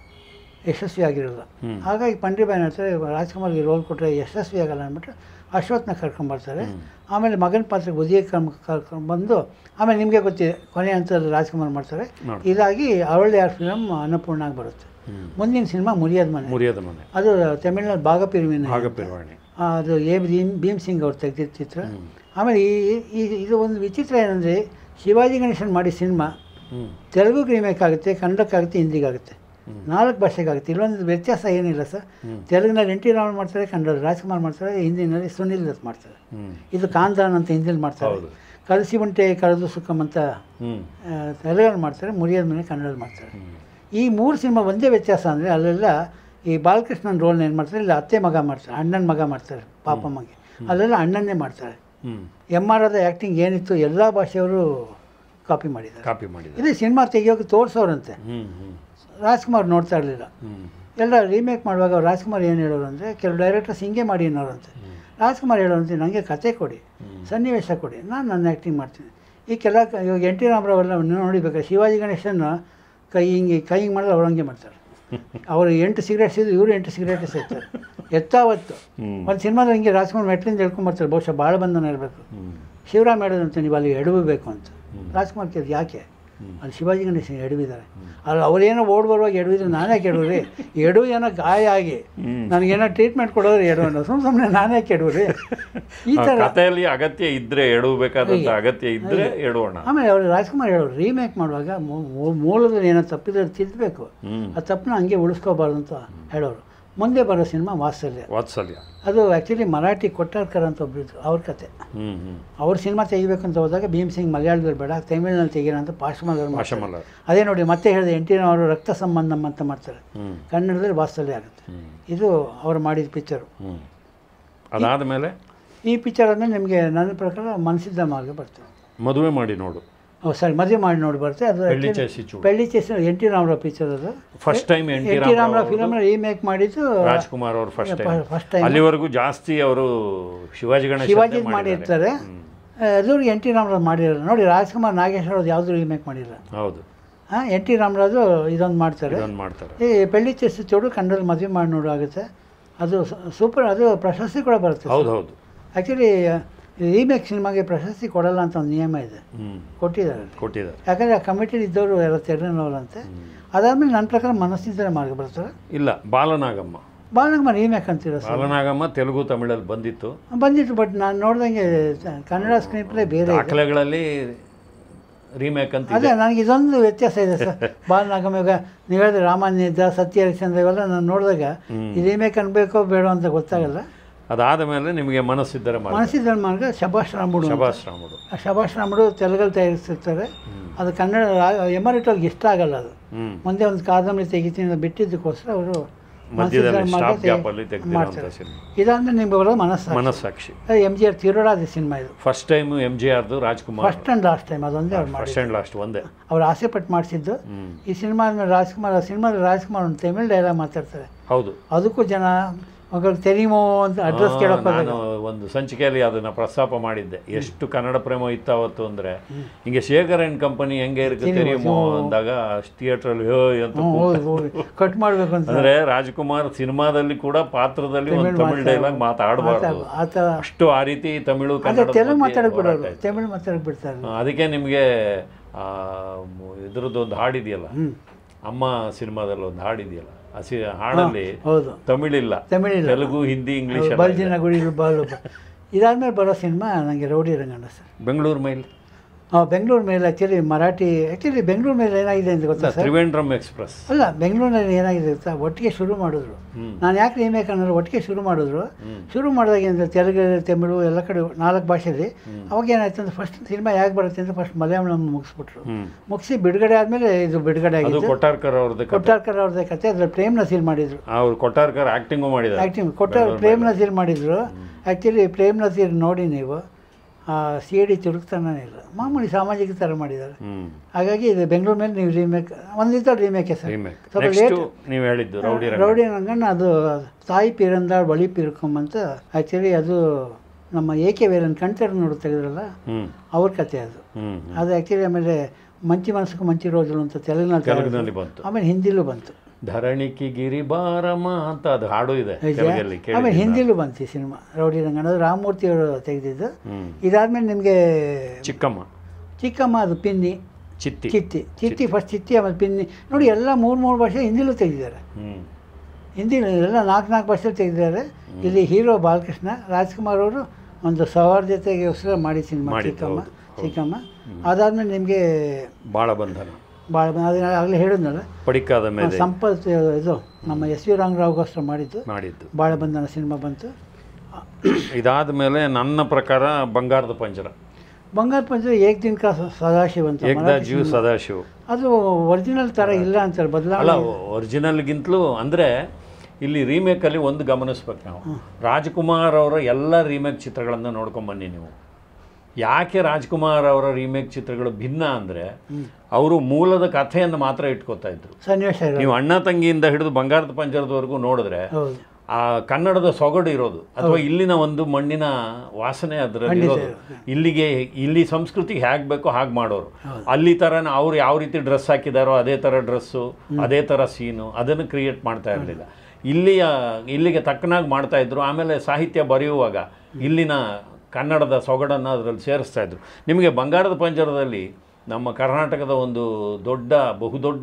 ಯಶಸ್ವಿ ಆಗಿರಲ್ಲ ಹ್ಮ್. ಹಾಗಾಗಿ ಪಂಡ್ರಿಬಾಯ್ ಹೇಳ್ತಾರೆ ರಾಜ್ಕುಮಾರ್ಗೆ ರೋಲ್ ಕೊಟ್ಟರೆ ಯಶಸ್ವಿ ಆಗಲ್ಲ ಅಂದ್ಬಿಟ್ಟು ಅಶ್ವತ್ಥನ ಕರ್ಕೊಂಬರ್ತಾರೆ ಆಮೇಲೆ ಮಗನ ಪಾತ್ರಕ್ಕೆ ಉದಯ ಕರ್ಕೊಂಡು ಬಂದು ಆಮೇಲೆ ನಿಮಗೆ ಗೊತ್ತಿದೆ ಕೊನೆ ಹಂತದಲ್ಲಿ ರಾಜ್ಕುಮಾರ್ ಮಾಡ್ತಾರೆ ಮಾಡ್ತಾರೆ. ಇದಾಗಿ ಅವಳ ಯಾರ್ ಫಿಲಮ್ ಅನ್ನಪೂರ್ಣ ಆಗಿ ಬರುತ್ತೆ ಹ್ಮ್ ಮುಂದಿನ ಸಿನಿಮಾ ಮುರಿಯೋದ್ ಮನೆ ಮುರಿಯೋದ ಮನೆ ಅದು ತಮಿಳ್ನಲ್ಲಿ ಬಾಗಪಿರುವಿನ ಭಾಗಪಿರವಾಣಿ ಅದು ಎ ಭೀಮ್ ಭೀಮ್ ಸಿಂಗ್ ಅವ್ರು ತೆಗೆದಿದ್ದ ಚಿತ್ರ ಹ್ಮ್ ಆಮೇಲೆ ಈ ಈ- ಇದು ಒಂದು ವಿಚಿತ್ರ ಏನಂದರೆ ಶಿವಾಜಿ ಗಣೇಶನ್ ಮಾಡಿ ಸಿನಿಮಾ ಹ್ಮ್ ತೆಲುಗು ರೀಮೇಕ್ ಆಗುತ್ತೆ ಕನ್ನಡಕ್ಕಾಗುತ್ತೆ ಹಿಂದಿಗಾಗುತ್ತೆ ನಾಲ್ಕು ಭಾಷೆಗಾಗುತ್ತೆ ಇಲ್ಲೊಂದು ವ್ಯತ್ಯಾಸ ಏನಿಲ್ಲ ಸರ್ ತೆಲುಗಿನಲ್ಲಿ ಎನ್ ಟಿ ರಾಮನ್ ಮಾಡ್ತಾರೆ ಕನ್ನಡದಲ್ಲಿ ರಾಜ್ಕುಮಾರ್ ಮಾಡ್ತಾರೆ ಹಿಂದಿನಲ್ಲಿ ಸುನಿಲ್ ದತ್ ಮಾಡ್ತಾರೆ ಹ್ಮ್ ಇದು ಕಾಂತಾನ್ ಅಂತ ಹಿಂದಿಲಿ ಮಾಡ್ತಾರೆ ಹೌದು. ಕಲಸಿ ಉಂಟೆ ಕಳೆದು ಸುಖಂ ಅಂತ ಹ್ಮ್ ಆ, ತೆಲುಗಲ್ಲಿ ಮಾಡ್ತಾರೆ ಮುರಿಯೋದ ಮೇಲೆ ಕನ್ನಡದಲ್ಲಿ ಮಾಡ್ತಾರೆ ಹ್ಮ್ ಈ ಮೂರು ಸಿನಿಮಾ ಒಂದೇ ವ್ಯತ್ಯಾಸ ಅಂದರೆ ಅಲ್ಲೆಲ್ಲ ಈ ಬಾಲಕೃಷ್ಣನ ರೋಲ್ನ ಏನು ಮಾಡ್ತಾರೆ ಇಲ್ಲ ಅತ್ತೆ ಮಗ ಮಾಡ್ತಾರೆ ಅಣ್ಣನ ಮಗ ಮಾಡ್ತಾರೆ ಪಾಪಮ್ಮಗೆ ಅಲ್ಲೆಲ್ಲ ಅಣ್ಣನ್ನೇ ಮಾಡ್ತಾರೆ ಹ್ಮ್ ಎಮ್ ಆರ್ ಆದ ಆ್ಯಕ್ಟಿಂಗ್ ಏನಿತ್ತು ಎಲ್ಲ ಭಾಷೆಯವರು ಕಾಪಿ ಮಾಡಿದ್ದಾರೆ ಕಾಪಿ ಮಾಡಿದ ಇದು ಸಿನಿಮಾ ತೆಗಿಯೋಕೆ ತೋರಿಸೋರಂತೆ ಹ್ಮ್ ಹ್ಮ್ ರಾಜ್ಕುಮಾರ್ ನೋಡ್ತಾ ಇರಲಿಲ್ಲ ಹ್ಮ್ ಎಲ್ಲ ರೀಮೇಕ್ ಮಾಡುವಾಗ ರಾಜ್ಕುಮಾರ್ ಏನು ಹೇಳೋರು ಅಂದರೆ ಕೆಲವು ಡೈರೆಕ್ಟರ್ಸ್ ಹಿಂಗೆ ಮಾಡಿ ಅನ್ನೋರಂತೆ ರಾಜ್ಕುಮಾರ್ ಹೇಳೋರಂತೆ ನನಗೆ ಕತೆ ಕೊಡಿ ಸನ್ನಿವೇಶ ಕೊಡಿ ನಾನು ನನ್ನ ಆ್ಯಕ್ಟಿಂಗ್ ಮಾಡ್ತೀನಿ ಈ ಕೆಲ ಇವಾಗ ಎನ್ ಟಿ ರಾಮರಾವೆಲ್ಲ ನೋಡಿಬೇಕಾದ್ರೆ ಶಿವಾಜಿ ಗಣೇಶನ್ ಕೈ ಹಿಂಗೆ ಕೈ ಹಿಂಗೆ ಮಾಡಿದ್ರೆ ಅವ್ರು ಹಂಗೆ ಮಾಡ್ತಾರೆ ಅವರು ಎಂಟು ಸಿಗರೇಟ್ ಸಿದ್ದು ಇವರು ಎಂಟು ಸಿಗರೇಟ್ ಸೇರ್ತಾರೆ ಎತ್ತಾವತ್ತು ಹ್ಮ್ ಒಂದು ಸಿನಿಮಾದಲ್ಲಿ ಹಿಂಗೆ ರಾಜ್ಕುಮಾರ್ ಮೆಟ್ಲಿಂದ ಹೇಳ್ಕೊಂಬರ್ತಾರೆ ಬಹುಶಃ ಭಾಳ ಬಂಧನ ಇರಬೇಕು ಹ್ಮ್ ಶಿವರಾಮ್ ಹೇಳೋದಂತೆ ನೀವು ಅಲ್ಲಿ ಎಡವಬೇಕು ಅಂತ ಹ್ಮ್. ರಾಜ್ಕುಮಾರ್ ಕೇಳಿದ್ರು ಯಾಕೆ ಹ್ಮ್. ಅಲ್ಲಿ ಶಿವಾಜಿ ಗಣೇಶನ್ ಎಡವಿದ್ದಾರೆ ಅಲ್ಲಿ ಅವರೇನೋ ಓಡ್ ಬರುವಾಗ ಎಡವಿದ್ರೆ ನಾನೇ ಕೆಡವ್ರಿ ಎಡು ಏನೋ ಗಾಯ ಆಗಿ ಹ್ಮ್. ನನಗೇನೋ ಟ್ರೀಟ್ಮೆಂಟ್ ಕೊಡೋದ್ರೆ ಎಡವನ್ನ ಸುಮ್ಮನೆ ಸುಮ್ಮನೆ ನಾನೇ ಕೆಡವ್ರಿ ಈ ಆ ಥರ ಕಥೆಯಲ್ಲಿ ಅಗತ್ಯ ಇದ್ರೆ ಎಡಬೇಕಾದಂತ ಅಗತ್ಯ ಇದ್ರೆ ಎಡೋಣ ಆಮೇಲೆ ಅವರು ರಾಜ್ಕುಮಾರ್ ಹೇಳೋರು ರೀಮೇಕ್ ಮಾಡುವಾಗ ಮೂ- ಮೂ- ಮೂಲದಲ್ಲಿ ಏನೋ ತಪ್ಪಿದ್ರೆ ತಿದ್ದಬೇಕು ಹ್ಮ್ ಆ ತಪ್ಪನ್ನ ಹಂಗೆ ಉಳಿಸ್ಕೋಬಾರ್ದು ಅಂತ ಹೇಳೋರು ಮುಂದೆ ಬರೋ ಸಿನಿಮಾ ವಾತ್ಸಲ್ಯ ವಾತ್ಸಲ್ಯ ಅದು ಆ್ಯಕ್ಚುಲಿ ಮರಾಠಿ ಕೊಟ್ಟಾರ್ಕರ್ ಅಂತ ಒಬ್ರು ಇದ್ರು ಅವ್ರ ಕತೆ ಹ್ಮ್ ಹ್ಮ್ ಅವ್ರ ಸಿನಿಮಾ ತೆಗಿಬೇಕು ಅಂತ ಹೋದಾಗ ಭೀಮ್ ಸಿಂಗ್ ಮಲಯಾಳದಲ್ಲಿ ಬೇಡ ತಮಿಳ್ನಲ್ಲಿ ತೆಗೀರ ಅಂತ ಪಾಶ್ಮಲ್ ಅವ್ರು ಮಾಡ್ತಾರೆ. ಮಾಷಮಲ್ಲ ಅದೇ ನೋಡಿ ಮತ್ತೆ ಹೇಳಿದೆ ಎನ್ ಟಿ ಅವರು ರಕ್ತ ಸಂಬಂಧಂ ಅಂತ ಮಾಡ್ತಾರೆ ಹ್ಮ್ ಕನ್ನಡದಲ್ಲಿ ವಾತ್ಸಲ್ಯ ಆಗುತ್ತೆ ಹ್ಮ್ ಇದು ಅವ್ರು ಮಾಡಿದ ಪಿಕ್ಚರು ಹ್ಮ್ ಅದಾದ್ಮೇಲೆ ಈ ಪಿಕ್ಚರ್ ಅಂದರೆ ನಿಮಗೆ ನನ್ನ ಪ್ರಕಾರ ಮನಸ್ಸಿದ್ದ ಮಾರ್ಗ ಬರ್ತದೆ ಮದುವೆ ಮಾಡಿ ನೋಡು ಓ ಸಾರಿ ಮದುವೆ ಮಾಡಿ ನೋಡಿ ಬರುತ್ತೆ ಅದು ಬೆಳ್ಳಿ actually ಚೇಸಿ ಚೂಡು ಬೆಳ್ಳಿ ಚೇಸ್ ಎನ್ ಟಿ ರಾಮರಾವ್ ಪಿಕ್ಚರ್ ಅದು first time N T N T Rama Rao film remake ಮಾಡಿದ್ದು ರಾಜ್ಕುಮಾರ್ ಅವರು ಫಸ್ಟ್ ಟೈಮ್ ಫಸ್ಟ್ ಟೈಮ್ ಅಲ್ಲಿವರೆಗೂ ಜಾಸ್ತಿ ಅವರು ಶಿವಾಜಿ ಗಣೇಶ ಶಿವಾಜಿ ಮಾಡಿರ್ತಾರೆ ಎಲ್ಲರೂ ಎನ್ ಟಿ ರಾಮರಾವ್ ಮಾಡಿರಲ್ಲ ನೋಡಿ ರಾಜ್ಕುಮಾರ್ ನಾಗೇಶ್ವರ ಅವ್ರು ಯಾವುದೂ ರೀಮೇಕ್ ಮಾಡಿಲ್ಲ ಹೌದು ಹಾಂ ಎನ್ ಟಿ ರಾಮರಾಜು ಇದೊಂದು ಮಾಡ್ತಾರೆ ಇದೊಂದು ಮಾಡ್ತಾರೆ ಈ ಬೆಳ್ಳಿ ಚೆಸ್ ಚೋಡು ಕನ್ನಡದಲ್ಲಿ ಮದುವೆ ಮಾಡಿ ನೋಡು ಆಗುತ್ತೆ ಅದು ಸೂಪರ್ ಅದು ಪ್ರಶಸ್ತಿ ಕೂಡ ಬರುತ್ತೆ ಹೌದು ಹೌದು ಆ್ಯಕ್ಚುಲಿ ರೀಮೇಕ್ ಸಿನಿಮಾಗೆ ಪ್ರಶಸ್ತಿ ಕೊಡಲ್ಲ ಅಂತ ಒಂದು ನಿಯಮ ಇದೆ ಹ್ಮ್ ಕೊಟ್ಟಿದ್ದಾರೆ ಅಲ್ಲಿ. ಕೊಟ್ಟಿದ್ದಾರೆ ಯಾಕಂದರೆ ಆ ಕಮಿಟಿಲಿ ಇದ್ದವರು ಎಲ್ಲ ತೆರನವರಂತೆ ಅದಾದಮೇಲೆ ನನ್ನ ಪ್ರಕಾರ ಮನಸ್ಸಿದ್ದರೆ ಮಾರ್ಗ ಬರ್ತಾರೆ ಇಲ್ಲ ಬಾಲನಾಗಮ್ಮ ಬಾಲಗಮ್ಮ ರೀಮೇಕ್ ಅಂತೀರ ಸರ್ ಬಾಲನಾಗಮ್ಮ ತೆಲುಗು ತಮಿಳಲ್ಲಿ ಬಂದಿತ್ತು ಬಂದಿತ್ತು ಬಟ್ ನಾನು ನೋಡ್ದಂಗೆ ಕನ್ನಡ ಸ್ಕ್ರೀನ್ ಪ್ಲೇ ಬೇರೆ ಇದೆ ದಾಖಲೆಗಳಲ್ಲಿ ರೀಮೇಕ್ ಅಂತ ಅದೇ ನನಗೆ ಇದೊಂದು ವ್ಯತ್ಯಾಸ ಇದೆ ಸರ್ ಬಾಲನಾಗಮ್ಮ ಇವಾಗ ನೀವು ಹೇಳಿದ್ರೆ ರಾಮಾನ್ಯದ ಸತ್ಯ ಹರಿಶ್ಚಂದ್ರ ಇವೆಲ್ಲ ನಾನು ನೋಡಿದಾಗ ಈ ರೀಮೇಕ್ ಅನ್ಬೇಕೋ ಬೇಡ ಅಂತ ಗೊತ್ತಾಗಲ್ಲ ಅದಾದ ಮೇಲೆ ನಿಮಗೆ ಮನಸ್ಸಿದ್ದರೆ ಮಾರ್ಗ ಮನಸ್ಸಿದ್ದ ಮಾರ್ಗ ಶಭಾಷ್ ರಾಮುಡು ಅಂತ. ಶಭಾಷ್ ರಾಮುಡು ಆ ಶಭಾಷ್ ರಾಮುಡು ತೆಲುಗಲ್ಲಿ ತಯಾರಿಸಿರ್ತಾರೆ ಅದು ಕನ್ನಡ ಎಮರಿಟೋರ್ಗೆ ಇಷ್ಟ ಆಗಲ್ಲ ಅದು ಹ್ಮ್ ಮುಂದೆ ಒಂದು ಕಾದಂಬರಿ ತೆಗಿತೀನಿ ಅಂತ ಬಿಟ್ಟಿದ್ದಕ್ಕೋಸ್ಕರ ಅವರು ಮಧ್ಯದಲ್ಲಿ ಸ್ಟಾಪ್ ಗ್ಯಾಪ್ ಅಲ್ಲಿ ತೆಗೆದಿರುವಂಥ ಮಾಡ್ತಾರೆ ಸಿನಿಮಾ ಇದಾದ್ರೆ ನಿಮ್ಗೆ ಬರೋದು ಮನಸ್ಸು ಮನಸ್ಸಾಕ್ಷಿ ಎಮ್ ಜಿ ಆರ್ ತಿರುಳಾದ ಸಿನಿಮಾ ಇದು ಫಸ್ಟ್ ಟೈಮ್ ಎಂ ಜಿ ಆರ್ದು Rajkumar first and last time ಅದೊಂದೇ ಅವ್ರು ಮಾಡಿ ಫಸ್ಟ್ ಆ್ಯಂಡ್ ಲಾಸ್ಟ್ ಒಂದೇ ಅವ್ರು ಆಸೆ ಪಟ್ಟು ಮಾಡಿಸಿದ್ದು ಹ್ಮ್ ಈ ಸಿನಿಮಾ ಆದ್ಮೇಲೆ ರಾಜ್ಕುಮಾರ್ ಆ ಸಿನಿಮಾದಲ್ಲಿ ರಾಜ್ಕುಮಾರ್ ಒಂದು ತಮಿಳ್ ಡೈಲಾಗ್ ಮಾತಾಡ್ತಾರೆ ಹೌದು ಅದಕ್ಕೂ ಜನ ಮಗಳು ತೆರಿಮೋ ಅಂತ ಅಡ್ರೆಸ್ ಆ, ಕೇಳೋಕೆ ನಾನು ಒಂದು ಸಂಚಿಕೆಯಲ್ಲಿ ಅದನ್ನ ಪ್ರಸ್ತಾಪ ಮಾಡಿದ್ದೆ ಎಷ್ಟು ಕನ್ನಡ ಪ್ರೇಮ ಇತ್ತು ಅವತ್ತು ಅಂದ್ರೆ ಹಿಂಗೆ ಶೇಖರ್ ಅಂಡ್ ಕಂಪನಿ ಹೆಂಗೆ ಇರುತ್ತೆ ತೆರಿಯುಮೋ ಅಂದಾಗ ಥಿಯೇಟ್ರಲ್ಲಿ ಹೋ ಅಂತ ಹೌದು ಹೌದು ಕಟ್ ಮಾಡಬೇಕು ಅಂತ ಅಂದ್ರೆ ರಾಜ್ಕುಮಾರ್ ಸಿನಿಮಾದಲ್ಲಿ ಕೂಡ ಪಾತ್ರದಲ್ಲಿ ಒಂದು ತಮಿಳ್ ಡೈಲಾಗ್ ಮಾತಾಡಬಾರ್ದು ಆ ಥರ ಅಷ್ಟು ಆ ರೀತಿ ತಮಿಳು ಅದೇ ಕನ್ನಡ ತೆಲುಗು ಮಾತಾಡಕ್ ಬಿಡೋರು ತಮಿಳ್ ಮಾತಾಡಕ್ ಬಿಡ್ತಾರೆ ಅದಕ್ಕೆ ನಿಮಗೆ ಇದ್ರದ್ದು ಒಂದು ಹಾಡಿದೆಯಲ್ಲ ಹ್ಮ್ ಅಮ್ಮ ಸಿನಿಮಾದಲ್ಲಿ ಒಂದು ಹಾಡಿದೆಯಲ್ಲ ಆ ಸಿ ಹಾಡಲ್ಲಿ ಹೌದು ತಮಿಳಿಲ್ಲ ತಮಿಳಿಲ್ಲ ತೆಲುಗು ಹಿಂದಿ ಇಂಗ್ಲಿಷ್ ಎಲ್ಲ ಬಲ್ಜಿನ ಗುಡಿಗಳು ಬಾಲು ಬ- ಇದಾದ್ಮೇಲೆ ಬರೋ ಸಿನಿಮಾ ನನಗೆ rowdy Ranganna sir Bengaluru mail ಹಾಂ ಬೆಂಗಳೂರು ಮೇಲೆ ಆ್ಯಕ್ಚುಲಿ ಮರಾಠಿ ಆ್ಯಕ್ಚುಲಿ ಬೆಂಗಳೂರು ಮೇಲೆ ಏನಾಗಿದೆ ಅಂತ ಗೊತ್ತಾ ಸರ್ ತ್ರಿವೇಂದ್ರಂ ಎಕ್ಸ್ಪ್ರೆಸ್ ಅಲ್ಲ ಬೆಂಗಳೂರಿನಲ್ಲಿ ಏನಾಗಿದೆ ಗೊತ್ತಾ ಒಟ್ಟಿಗೆ ಶುರು ಮಾಡಿದ್ರು ಹ್ಮ್. ನಾನು ಯಾಕೆ ರೀಮೇಕ್ ಅನ್ನೋದು ಒಟ್ಟಿಗೆ ಶುರು ಮಾಡಿದ್ರು ಹ್ಮ್. ಶುರು ಮಾಡಿದಾಗ ಅಂದರೆ ತೆಲುಗು ತಮಿಳು ಎಲ್ಲ ಕಡೆ ನಾಲ್ಕು ಭಾಷೆಯಲ್ಲಿ ಅವಾಗ ಏನಾಯ್ತು ಅಂದ್ರೆ ಫಸ್ಟ್ ಸಿನಿಮಾ ಯಾಕೆ ಬರುತ್ತೆ ಅಂತ ಫಸ್ಟ್ ಮಲಯಾಳಂ ಮುಗಿಸ್ಬಿಟ್ರು ಹ್ಮ್ ಮುಗಿಸಿ ಬಿಡುಗಡೆ ಆದಮೇಲೆ ಇದು ಬಿಡುಗಡೆ ಅದು ಆಗಿದ್ದು ಕೊಟ್ಟಾರ್ಕರ್ ಅವ್ರದ್ದು ಕತೆ ಕೊಟ್ಟಾರ್ಕರ್ ಅವ್ರದ್ದೇ ಕತೆ ಅದ್ರಲ್ಲಿ ಪ್ರೇಮ್ ನಸೀರ್ ಮಾಡಿದ್ರು ಅವ್ರು ಕೊಟ್ಟಾರ್ಕರ್ ಆಕ್ಟಿಂಗು ಮಾಡಿದ್ದಾರೆ ಆ್ಯಕ್ಟಿಂಗ್ ಕೊಟ್ಟಾರ್ ಪ್ರೇಮ್ ನಸೀರ್ ಮಾಡಿದ್ರು ಆ್ಯಕ್ಚುಲಿ ಪ್ರೇಮ್ ನಸೀರ್ ನೋಡಿ ನೀವು ಸಿ ಡಿ ಚುರುಕ್ತಾನೇ ಇಲ್ಲ ಮಾಮೂಲಿ ಸಾಮಾಜಿಕ ಥರ ಮಾಡಿದ್ದಾರೆ ಹ್ಮ್ ಹಾಗಾಗಿ ಇದು ಬೆಂಗಳೂರು ಮೇಲೆ ನೀವು ರೀಮೇಕ್ ಒಂದಿದ್ದ ರೀಮೇಕೆ ಸರ್ ರೀಮೇಕ್ ಸ್ವಲ್ಪ ನೆಕ್ಸ್ಟ್ late. ನೀವು ಹೇಳಿದ್ದು ರೌಡಿ ರಂಗ ರೌಡಿ ರಂಗಣ್ಣ ಅದು ತಾಯಿ ಪಿರಂದಾಳ್ ಬಳಿ ಪಿರ್ಕೊಂಬ ಅಂತ ಆ್ಯಕ್ಚುಲಿ ಅದು ನಮ್ಮ ಎ ಕೆ ವೀರನ್ ಕಣ್ತೆರ ನೋಡು ತೆಗೆದ್ರಲ್ಲ ಹ್ಮ್ ಅವ್ರ ಕತೆ ಅದು ಹ್ಮ್ ಅದು ಆ್ಯಕ್ಚುಲಿ ಆಮೇಲೆ ಮಂಚಿ ಮನಸ್ಸಿಗೆ ಮಂಚಿ ರೋಜಲು ಅಂತ ತೆಲುಗಿನಲ್ಲಿ ತೆಲುಗಿನಲ್ಲಿ ಬಂತು ಆಮೇಲೆ ಹಿಂದಿಲೂ ಬಂತು ಧರಣಿಕಿ ಗಿರಿ ಬಾರಮ್ಮ ಅಂತ ಅದು ಹಾಡು ಇದೆ ನಿಜ? ತೆಲುಗಲ್ಲಿ ಆಮೇಲೆ ಕೇಳಿದ್ದೀನಿ ಹಿಂದಿಲೂ ಬಂತು ಈ ಸಿನಿಮಾ ರೌಡಿ ರಂಗಣ್ಣ ಅದು ರಾಮಮೂರ್ತಿ ಅವರು ತೆಗೆದಿದ್ದು ಹ್ಮ್ ಇದಾದ್ಮೇಲೆ ನಿಮಗೆ ಚಿಕ್ಕಮ್ಮ ಚಿಕ್ಕಮ್ಮ ಅದು ಪಿನ್ನಿ ಚಿತ್ತಿ ಚಿತ್ತಿ ಚಿತ್ತಿ ಫಸ್ಟ್ ಚಿತ್ತಿ ಆಮೇಲೆ ಪಿನ್ನಿ ನೋಡಿ ಎಲ್ಲ ಮೂರು ಮೂರು ಭಾಷೆ ಹಿಂದಿಲೂ ತೆಗೆದಿದ್ದಾರೆ ಹ್ಮ್ ಹಿಂದಿ ಎಲ್ಲ ನಾಲ್ಕು ನಾಲ್ಕು ಭಾಷೆಲಿ ತೆಗೆದಿದ್ದಾರೆ ಇಲ್ಲಿ ಹೀರೋ ಬಾಲಕೃಷ್ಣ ರಾಜ್ಕುಮಾರ್ ಅವರು ಒಂದು ಸೌಹಾರ್ದತೆಗೋಸ್ಕರ ಮಾಡಿ ಸಿನಿಮಾ ಮಾಡಿದ್ದು, ಚಿಕ್ಕಮ್ಮ ಹೌದು, ಹೌದು. ಚಿಕ್ಕಮ್ಮ ಅದಾದ್ಮೇಲೆ ನಿಮಗೆ ಬಾಳ ಬಂಧನ ಭಾಳ ಅದನ್ನ ಆಗಲೇ ಹೇಳಿದ್ನಲ್ಲ ಪಡಿಕಾದ ಮೇಲೆ ಸಂಪತ್ ಇದು ನಮ್ಮ ಎಸ್ ವಿ ರಂಗರಾವ್ಗೋಸ್ಕರ ಮಾಡಿದ್ದು ಮಾಡಿದ್ದು ಬಾಳ ಬಂಧನ ಸಿನಿಮಾ ಬಂತು ಇದಾದ ಮೇಲೆ ನನ್ನ ಪ್ರಕಾರ ಬಂಗಾರದ ಪಂಜರ ಬಂಗಾರ ಪಂಚ ಏಕ್ ದಿನ ಕಾ ಸದಾಶಿವ ಅಂತ ಏಕದಾ ಮರಾಠಿ ಜೀವ ಸಿನಿಮಾ. ಸದಾಶಿವ ಅದು ಒರಿಜಿನಲ್ ಥರ ಇಲ್ಲ ಅಂತಾರೆ ಅಲ್ಲ ಬದಲಾವಣೆ ಒರಿಜಿನಲ್ಗಿಂತಲೂ ಅಂದರೆ ಇಲ್ಲಿ ರೀಮೇಕಲ್ಲಿ ಒಂದು ಗಮನಿಸ್ಬೇಕು ನಾವು ರಾಜ್ಕುಮಾರ್ ಅವರ ಎಲ್ಲ ರೀಮೇಕ್ ಚಿತ್ರಗಳನ್ನು ನೋಡ್ಕೊಂಬನ್ನಿ ನೀವು ಯಾಕೆ ರಾಜ್ಕುಮಾರ್ ಅವರ ರೀಮೇಕ್ ಚಿತ್ರಗಳು ಭಿನ್ನ ಅಂದರೆ ಅವರು ಮೂಲದ ಕಥೆಯನ್ನು ಮಾತ್ರ ಇಟ್ಕೋತಾ ಇದ್ರು ಸನ್ನಿವೇಶ ಇರೋದು ನೀವು ಅಣ್ಣ ತಂಗಿಯಿಂದ ಹಿಡಿದು ಬಂಗಾರದ ಪಂಜರದವರೆಗೂ ನೋಡಿದ್ರೆ ಹೌದು ಆ ಕನ್ನಡದ ಸೊಗಡು ಇರೋದು ಅಥವಾ ಇಲ್ಲಿನ ಒಂದು ಮಣ್ಣಿನ ವಾಸನೆ ಅದರಲ್ಲಿ ಇರೋದು ಇಲ್ಲಿಗೆ ಇಲ್ಲಿ ಸಂಸ್ಕೃತಿಗೆ ಹೇಗೆ ಬೇಕೋ ಹಾಗೆ ಮಾಡೋರು ಅಲ್ಲಿ ಥರ ಅವ್ರು ಯಾವ ರೀತಿ ಡ್ರೆಸ್ ಹಾಕಿದಾರೋ ಅದೇ ಥರ ಡ್ರೆಸ್ಸು ಅದೇ ಥರ ಸೀನು ಅದನ್ನು ಕ್ರಿಯೇಟ್ ಮಾಡ್ತಾ ಇರಲಿಲ್ಲ ಇಲ್ಲಿಯ ಇಲ್ಲಿಗೆ ತಕ್ಕನಾಗಿ ಮಾಡ್ತಾ ಇದ್ರು ಆಮೇಲೆ ಸಾಹಿತ್ಯ ಬರೆಯುವಾಗ ಇಲ್ಲಿನ ಕನ್ನಡದ ಸೊಗಡನ್ನು ಅದರಲ್ಲಿ ಸೇರಿಸ್ತಾ ಇದ್ರು ನಿಮಗೆ ಬಂಗಾರದ ಪಂಜರದಲ್ಲಿ ನಮ್ಮ ಕರ್ನಾಟಕದ ಒಂದು ದೊಡ್ಡ ಬಹುದೊಡ್ಡ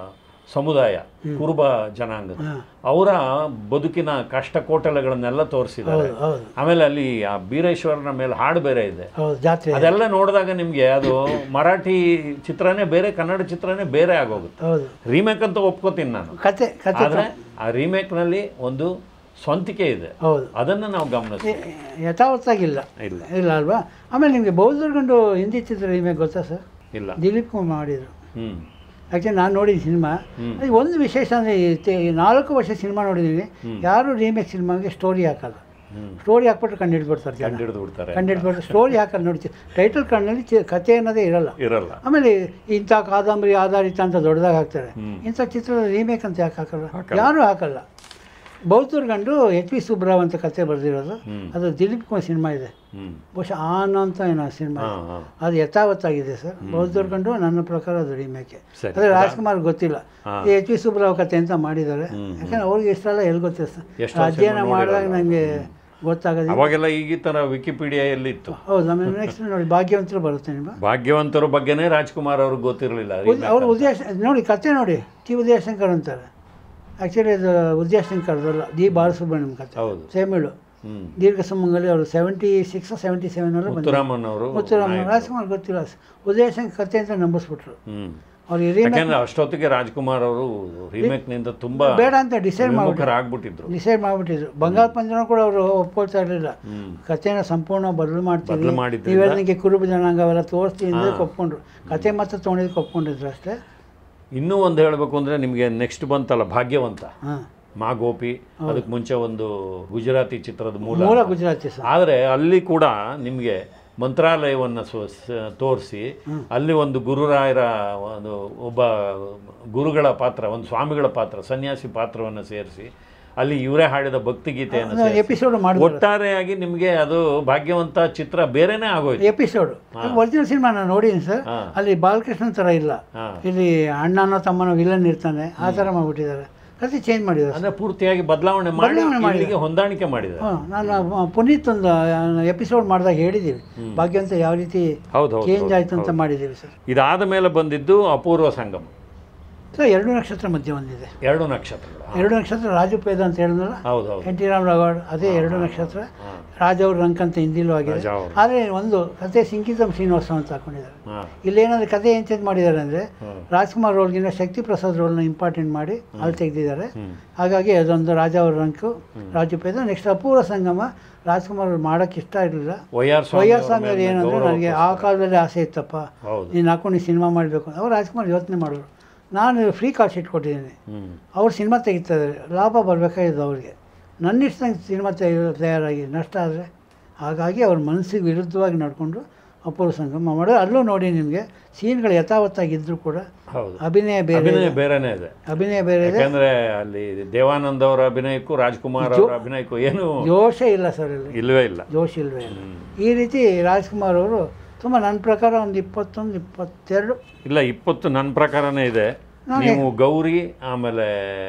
ಸಮುದಾಯ ಕುರುಬ ಜನಾಂಗ ಅವರ ಬದುಕಿನ ಕಷ್ಟ ಕೋಟಲೆಗಳನ್ನೆಲ್ಲ ತೋರಿಸಿದ್ದಾರೆ ಹೌದು ಹೌದು ಆಮೇಲೆ ಅಲ್ಲಿ ಆ ಬೀರೇಶ್ವರನ ಮೇಲೆ ಹಾಡು ಬೇರೆ ಇದೆ ಹೌದು ಜಾತ್ರೆ ಅದೆಲ್ಲ ನೋಡಿದಾಗ ನಿಮಗೆ ಅದು ಮರಾಠಿ ಚಿತ್ರನೇ ಬೇರೆ ಕನ್ನಡ ಚಿತ್ರನೇ ಬೇರೆ ಆಗೋಗುತ್ತೆ ಹೌದು ರೀಮೇಕ್ ಅಂತ ಒಪ್ಕೋತೀನಿ ನಾನು ಕತೆ ಕತೆ ಆದರೆ ಆ ರೀಮೇಕ್ನಲ್ಲಿ ಒಂದು ಸ್ವಂತಿಕೆ ಇದೆ ಹೌದು ಅದನ್ನು ನಾವು ಗಮನಿಸ್ತೀವಿ ಯಥಾವತ್ತಾಗಿಲ್ಲ ಇಲ್ಲ ಇಲ್ಲ ಅಲ್ವಾ ಆಮೇಲೆ ನಿಮಗೆ ಬೌದ್ಧರ್ಗಂಡು ಹಿಂದಿ ಚಿತ್ರ ನಿಮಗೆ ಗೊತ್ತಾ ಸರ್ ಇಲ್ಲ ದಿಲೀಪ್ ಕುಮಾರ್ ಮಾಡಿದರು ಹ್ಮ್ ಯಾಕೆ ನಾನು ನೋಡಿದ ಸಿನಿಮಾ ಅದು ಒಂದು ವಿಶೇಷ ಅಂದರೆ ನಾಲ್ಕು ವರ್ಷ ಸಿನಿಮಾ ನೋಡಿದ್ದೀನಿ ಯಾರು ರೀಮೇಕ್ ಸಿನಿಮಾಗೆ ಸ್ಟೋರಿ ಹಾಕಲ್ಲ ಹ್ಮ್ ಸ್ಟೋರಿ ಹಾಕ್ಬಿಟ್ರೆ ಕಂಡು ಹಿಡ್ಬಿಡ್ತಾರೆ ಜನ ಕಂಡು ಹಿಡಿದು ಬಿಡ್ತಾರೆ ಕಂಡು ಹಿಡ್ಬಿಡ್ತಾರೆ ಸ್ಟೋರಿ ಹಾಕಲ್ಲ ನೋಡಿ ಟೈಟಲ್ ಕಣ್ಣಲ್ಲಿ ಚಿ- ಕಥೆ ಅನ್ನೋದೇ ಇರಲ್ಲ ಇರಲ್ಲ ಆಮೇಲೆ ಇಂಥ ಕಾದಂಬರಿ ಆಧಾರಿತ ಅಂತ ದೊಡ್ಡದಾಗಿ ಹಾಕ್ತಾರೆ ಹ್ಮ್. ಇಂಥ ಚಿತ್ರದ ರೀಮೇಕ್ ಅಂತ ಯಾಕೆ ಹಾಕಲ್ಲ ಯಾರೂ ಹಾಕಲ್ಲ ಬೌದ್ಧರ್ಗಂಡು ಎಚ್ ಪಿ ಸುಬ್ರಾವ್ ಅಂತ ಕತೆ ಬರೆದಿರೋದು ಹ್ಮ್. ಅದು ದಿಲೀಪ್ ಕುಮಾರ್ ಸಿನಿಮಾ ಇದೆ ಹ್ಮ್ ಬಹುಶಃ ಆನ್ ಅಂತ ಏನೋ ಸಿನಿಮಾ ಹಾಂ ಹಾಂ ಅದು ಯಥಾವತ್ತಾಗಿದೆ ಸರ್ ಬೌದ್ಧರ್ಗಂಡು ನನ್ನ ಪ್ರಕಾರ ಅದು ರೀಮೇಕೆ ಸರಿ. ಅದೇ ರಾಜ್ಕುಮಾರ್ ಗೊತ್ತಿಲ್ಲ ಹಾ. ಈ ಎಚ್ ವಿ ಸುಬ್ರಾವ್ ಕತೆ ಅಂತ ಮಾಡಿದ್ದಾರೆ ಹ್ಮ್, ಯಾಕಂದ್ರೆ ಅವ್ರಿಗೆ ಇಷ್ಟೆಲ್ಲ ಎಲ್ಲಿ ಗೊತ್ತಿಲ್ಲ ಸರ್ ಎಷ್ಟೋ ಅಧ್ಯಯನ ಸಿನಿಮಾ ಮಾಡಿದಾಗ ನೋಡಿರಲ್ಲ. ನನಗೆ ಗೊತ್ತಾಗೋದಿಲ್ಲ ಅವಾಗೆಲ್ಲ ಈಗ ಈ ಥರ ವಿಕಿಪೀಡಿಯಾಯಲ್ಲಿ ಇತ್ತು ಹೌದು ಆಮೇಲೆ ನೆಕ್ಸ್ಟ್ ನೋಡಿ ಭಾಗ್ಯವಂತರು ಬರುತ್ತೆ ನಿಮ್ಮ ಭಾಗ್ಯವಂತರ ಬಗ್ಗೆನೇ ರಾಜ್ಕುಮಾರ್ ಅವ್ರಿಗೆ ಗೊತ್ತಿರಲಿಲ್ಲ ಅವ್ರು ಉದಯ ನೋಡಿ ಕತೆ ನೋಡಿ ಟಿ ಉದಯಶಂಕರ್ ಅಂತಾರೆ ಆ್ಯಕ್ಚುಲಿ ಅದು ಉದಯಶಂಕರ್ದಲ್ಲ ಡಿ ಬಾಲಸುಬ್ರಹ್ಮಣ್ಯಂ ಕತೆ ಹೌದು ಸೇಮಿಳು ಹ್ಮ್ ದೀರ್ಘ ಸುಮಂಗಲಿ ಅವರು ಸೆವೆಂಟಿ ಸಿಕ್ಸ್ ಸೆವೆಂಟಿ ಸೆವೆನ್ ಅವರು ಬಂದರು ಮುತ್ತುರಾಮನ್ ಅವರು ಮುತ್ತುರಾಮ ರಾಜ್ಕುಮಾರ್ ಗೊತ್ತಿಲ್ಲ ಉದಯಶಂಕರ್ ಕತೆ ಅಂತ ನಂಬಿಸ್ಬಿಟ್ರು ಹ್ಮ್ ಅವ್ರಿಗೆ ರೀಮೇಕ್ ಯಾಕೆಂದ್ರೆ ಅಷ್ಟೊತ್ತಿಗೆ ರಾಜ್ಕುಮಾರ್ ಅವರು ರೀಮೇಕ್ ನಿಂದ ತುಂಬಾ ಬೇಡ ಅಂತ ಡಿಸೈಡ್ ಮಾಡ್ಬಿಟ್ರು ಆಗ್ಬಿಟ್ಟಿದ್ರು ಡಿಸೈಡ್ ಮಾಡಿಬಿಟ್ಟಿದ್ರು ಬಂಗಾಳ ಪಂಜನ ಕೂಡ ಅವರು ಒಪ್ಕೊಳ್ತಾ ಇರಲಿಲ್ಲ ಹ್ಮ್ ಕಥೆನ ಸಂಪೂರ್ಣ ಬದಲು ಮಾಡ್ತೀವಿ ಬದಲು ಮಾಡಿದ್ರಿಂದ- ನೀವೆಲ್ಲ ನನಗೆ ಕುರುಬ ಜನಾಂಗ ಅವೆಲ್ಲ ತೋರಿಸ್ತೀವಿ ಅಂದ್ರೆ ಒಪ್ಕೊಂಡ್ರು ಕತೆ ಮಾತ್ರ ತೊಗೊಂಡಿದ್ದಕ್ಕೆ ಒಪ್ಕೊಂಡಿದ್ರು ಅಷ್ಟೇ ಇನ್ನೂ ಒಂದು ಹೇಳಬೇಕು ಅಂದ್ರೆ ನಿಮಗೆ ನೆಕ್ಸ್ಟ್ ಬಂತಲ್ಲ ಭಾಗ್ಯವಂತ ಹಾಂ ಮಾ ಗೋಪಿ ಅದಕ್ಕೆ ಮುಂಚೆ ಒಂದು ಗುಜರಾತಿ ಚಿತ್ರದ ಮೂಲ ಮೂಲ ಗುಜರಾತಿ ಸರ್ ಆದರೆ ಅಲ್ಲಿ ಕೂಡ ನಿಮಗೆ ಮಂತ್ರಾಲಯವನ್ನು ತೋರಿಸಿ ಅಲ್ಲಿ ಒಂದು ಗುರುರಾಯರ ಒಂದು ಒಬ್ಬ ಗುರುಗಳ ಪಾತ್ರ ಒಂದು ಸ್ವಾಮಿಗಳ ಪಾತ್ರ ಸನ್ಯಾಸಿ ಪಾತ್ರವನ್ನು ಸೇರಿಸಿ ಅಲ್ಲಿ ಇವರೇ ಹಾಡಿದ ಭಕ್ತಿಗೀತೆಯನ್ನು ಸೇರಿಸಿ ಎಪಿಸೋಡ್ ಮಾಡಿದ್ರು ಒಟ್ಟಾರೆಯಾಗಿ ನಿಮಗೆ ಅದು ಭಾಗ್ಯವಂತ ಚಿತ್ರ ಬೇರೆನೇ ಆಗೋಯ್ತು ಎಪಿಸೋಡ್ ಒರಿಜಿನಲ್ ಸಿನಿಮಾ ನಾನು ನೋಡಿದ್ದೀನಿ ಸರ್ ಹಾ. ಅಲ್ಲಿ ಬಾಲಕೃಷ್ಣನ್ ಥರ ಇಲ್ಲ ಹಾ. ಇಲ್ಲಿ ಅಣ್ಣನೋ ತಮ್ಮನೋ ವಿಲನ್ ಇರ್ತಾನೆ ಆ ಥರ ಮಾಡಿಬಿಟ್ಟಿದ್ದಾರೆ ಕತೆ ಚೇಂಜ್ ಮಾಡಿದ್ದಾರೆ ಅಂದ್ರೆ ಪೂರ್ತಿಯಾಗಿ ಬದಲಾವಣೆ ಮಾಡಿ ಬದಲಾವಣೆ ಮಾಡಿದ್ದಾರೆ. ಇಲ್ಲಿಗೆ ಹೊಂದಾಣಿಕೆ ಮಾಡಿದ್ದಾರೆ ಹಾಂ ನಾನು ಆ, ಪುನೀತ್ ಒಂದು ಎಪಿಸೋಡ್ ಮಾಡಿದಾಗ ಹೇಳಿದ್ದೀವಿ ಭಾಗ್ಯವಂತ ಯಾವ ರೀತಿ ಹೌದು ಹೌದು ಚೇಂಜ್ ಆಯಿತು ಅಂತ ಮಾಡಿದ್ದೀವಿ ಸರ್ ಇದಾದ ಮೇಲೆ ಬಂದಿದ್ದು ಅಪೂರ್ವ ಸಂಗಮ ಸರ್ ಎರಡು ನಕ್ಷತ್ರ ಮಧ್ಯೆ ಒಂದಿದೆ ಎರಡು ನಕ್ಷತ್ರಗಳು ಎರಡು ನಕ್ಷತ್ರ ರಾಜು ಪೇದ ಅಂತ ಹೇಳಿದ್ನಲ್ಲ ಹೌದು ಹೌದು ಎನ್ ಟಿ ರಾಮರಾವ್ ಅವರು ಅದೇ ಎರಡು ನಕ್ಷತ್ರ ರಾಜ್ ಅವ್ರ ರಂಕ್ ಅಂತ ಹಿಂದಿಲೂ ಆಗಿದೆ ರಾಜ ಅವರು. ಆದರೆ ಒಂದು ಕತೆ ಸಿಂಕಿತಂ ಶ್ರೀನಿವಾಸ ಅಂತ ಹಾಕೊಂಡಿದ್ದಾರೆ ಹಾಂ ಇಲ್ಲೇನಾದ್ರು ಕತೆ ಏನು ಚೇಂಜ್ ಮಾಡಿದ್ದಾರೆ ಅಂದರೆ ಹ್ಮ್. ರಾಜ್ಕುಮಾರ್ ರೋಲ್ಗಿಂತ ಶಕ್ತಿ ಪ್ರಸಾದ್ ರೋಲ್ನ ಇಂಪಾರ್ಟೆಂಟ್ ಮಾಡಿ ಅಲ್ಲಿ ತೆಗೆದಿದ್ದಾರೆ ಹ್ಮ್. ಹಾಗಾಗಿ ಅದೊಂದು ರಾಜ ಅವ್ರ ರಂಕು ರಾಜು ಪೇದ ನೆಕ್ಸ್ಟ್ ಅಪೂರ್ವ ಸಂಗಮ ರಾಜ್ಕುಮಾರ್ ಅವ್ರು ಮಾಡೋಕ್ಕೆ ಇಷ್ಟ ಇರಲಿಲ್ಲ ವೈ ಆರ್ ಸ್ವಾಮಿ ವೈಆರ್ ಅವ್ರ ಸ್ವಾಮಿ ಅವ್ರು ಮೇಲೆ ಏನಂದ್ರೆ ಗೌರವ ನನಗೆ ಆ ಕಾಲದಲ್ಲಿ ಆಸೆ ಇತ್ತಪ್ಪ ಹೌದು ನೀನು ಹಾಕೊಂಡು ನೀನು ಸಿನಿಮಾ ಮಾಡಬೇಕು ಅವ್ರು ರಾಜ್ಕುಮಾರ್ ಯೋಚನೆ ಮಾಡೋರು ನಾನು ಫ್ರೀ ಕಾಲ್ ಶೀಟ್ ಕೊಟ್ಟಿದ್ದೀನಿ ಹ್ಮ್ ಅವ್ರು ಸಿನಿಮಾ ತೆಗಿತಾ ಇದ್ದಾರೆ ಲಾಭ ಬರಬೇಕಾಗಿದ್ದು ಅವ್ರಿಗೆ ನನ್ನ ಇಷ್ಟದಂಗೆ ಸಿನಿಮಾ ತೆಗೆ ತಯಾರಾಗಿ ನಷ್ಟ ಆದರೆ ಹಾಗಾಗಿ ಅವ್ರ ಮನಸ್ಸಿಗೆ ವಿರುದ್ಧವಾಗಿ ನಡ್ಕೊಂಡು ಅಪೂರ್ವ ಸಂಗಮ ಮಾಡೋದು ಅಲ್ಲೂ ನೋಡಿ ನಿಮಗೆ ಸೀನ್ಗಳು ಯಥಾವತ್ತಾಗಿದ್ದರೂ ಕೂಡ ಹೌದು ಅಭಿನಯ ಬೇರೆ ಅಭಿನಯ ಇದೆ. ಬೇರೆನೇ ಇದೆ ಅಭಿನಯ ಬೇರೆ ಇದೆ ಯಾಕಂದ್ರೆ ಅಲ್ಲಿ ದೇವಾನಂದ್ ಅವರ ಅಭಿನಯಕ್ಕೂ ರಾಜ್ಕುಮಾರ್ ಅವರ ಅಭಿನಯಕ್ಕೂ ಏನು ಜೋಶೇ ಇಲ್ಲ ಸರ್ ಇಲ್ಲಿ ಇಲ್ವೇ ಇಲ್ಲ ಜೋಶ್ ಇಲ್ವೇ ಇಲ್ಲ ಈ ರೀತಿ ರಾಜ್ಕುಮಾರ್ ಅವರು ತುಂಬ ನನ್ನ ಪ್ರಕಾರ ಒಂದು ಇಪ್ಪತ್ತೊಂದು ಇಪ್ಪತ್ತೆರಡು ಇಲ್ಲ ಇಪ್ಪತ್ತು ನನ್ನ ಪ್ರಕಾರನೇ ಇದೆ ನೀವು ಗೌರಿ ಆಮೇಲೆ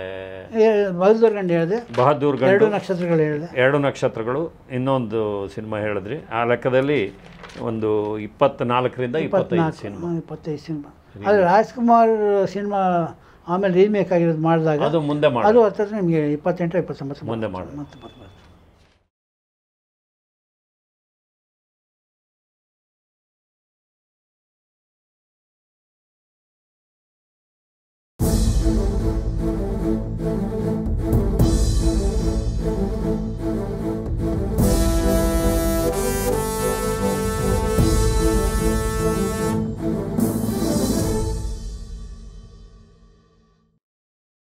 ಬಲ್ದೂರ್ಗಂಡು ಹೇಳಿದೆ ಬಹದ್ದೂರ್ ಎರಡು ಗಂಡು ನಕ್ಷತ್ರಗಳು ಹೇಳಿದೆ ಎರಡು ನಕ್ಷತ್ರಗಳು ಇನ್ನೊಂದು ಸಿನಿಮಾ ಹೇಳಿದ್ರಿ ಆ ಲೆಕ್ಕದಲ್ಲಿ ಒಂದು ಇಪ್ಪತ್ನಾಲ್ಕರಿಂದ ಇಪ್ಪತ್ತೈದು ಸಿನಿಮಾ ಹ್ಮ್, ಇಪ್ಪತ್ತೈದು ಸಿನಿಮಾ ಆದರೆ ರಾಜ್ಕುಮಾರ್ ಸಿನಿಮಾ ಆಮೇಲೆ ರೀಮೇಕ್ ಆಗಿರೋದು ಮಾಡಿದಾಗ ಅದು ಮುಂದೆ ಮಾಡಿ ಅದು ಹತ್ತಿರ ನಿಮಗೆ ಇಪ್ಪತ್ತೆಂಟು ಇಪ್ಪತ್ತೊಂಬತ್ತು ಮುಂದೆ ಮಾಡಿ ಮತ್ತೆ ಬರ್ಬೋದು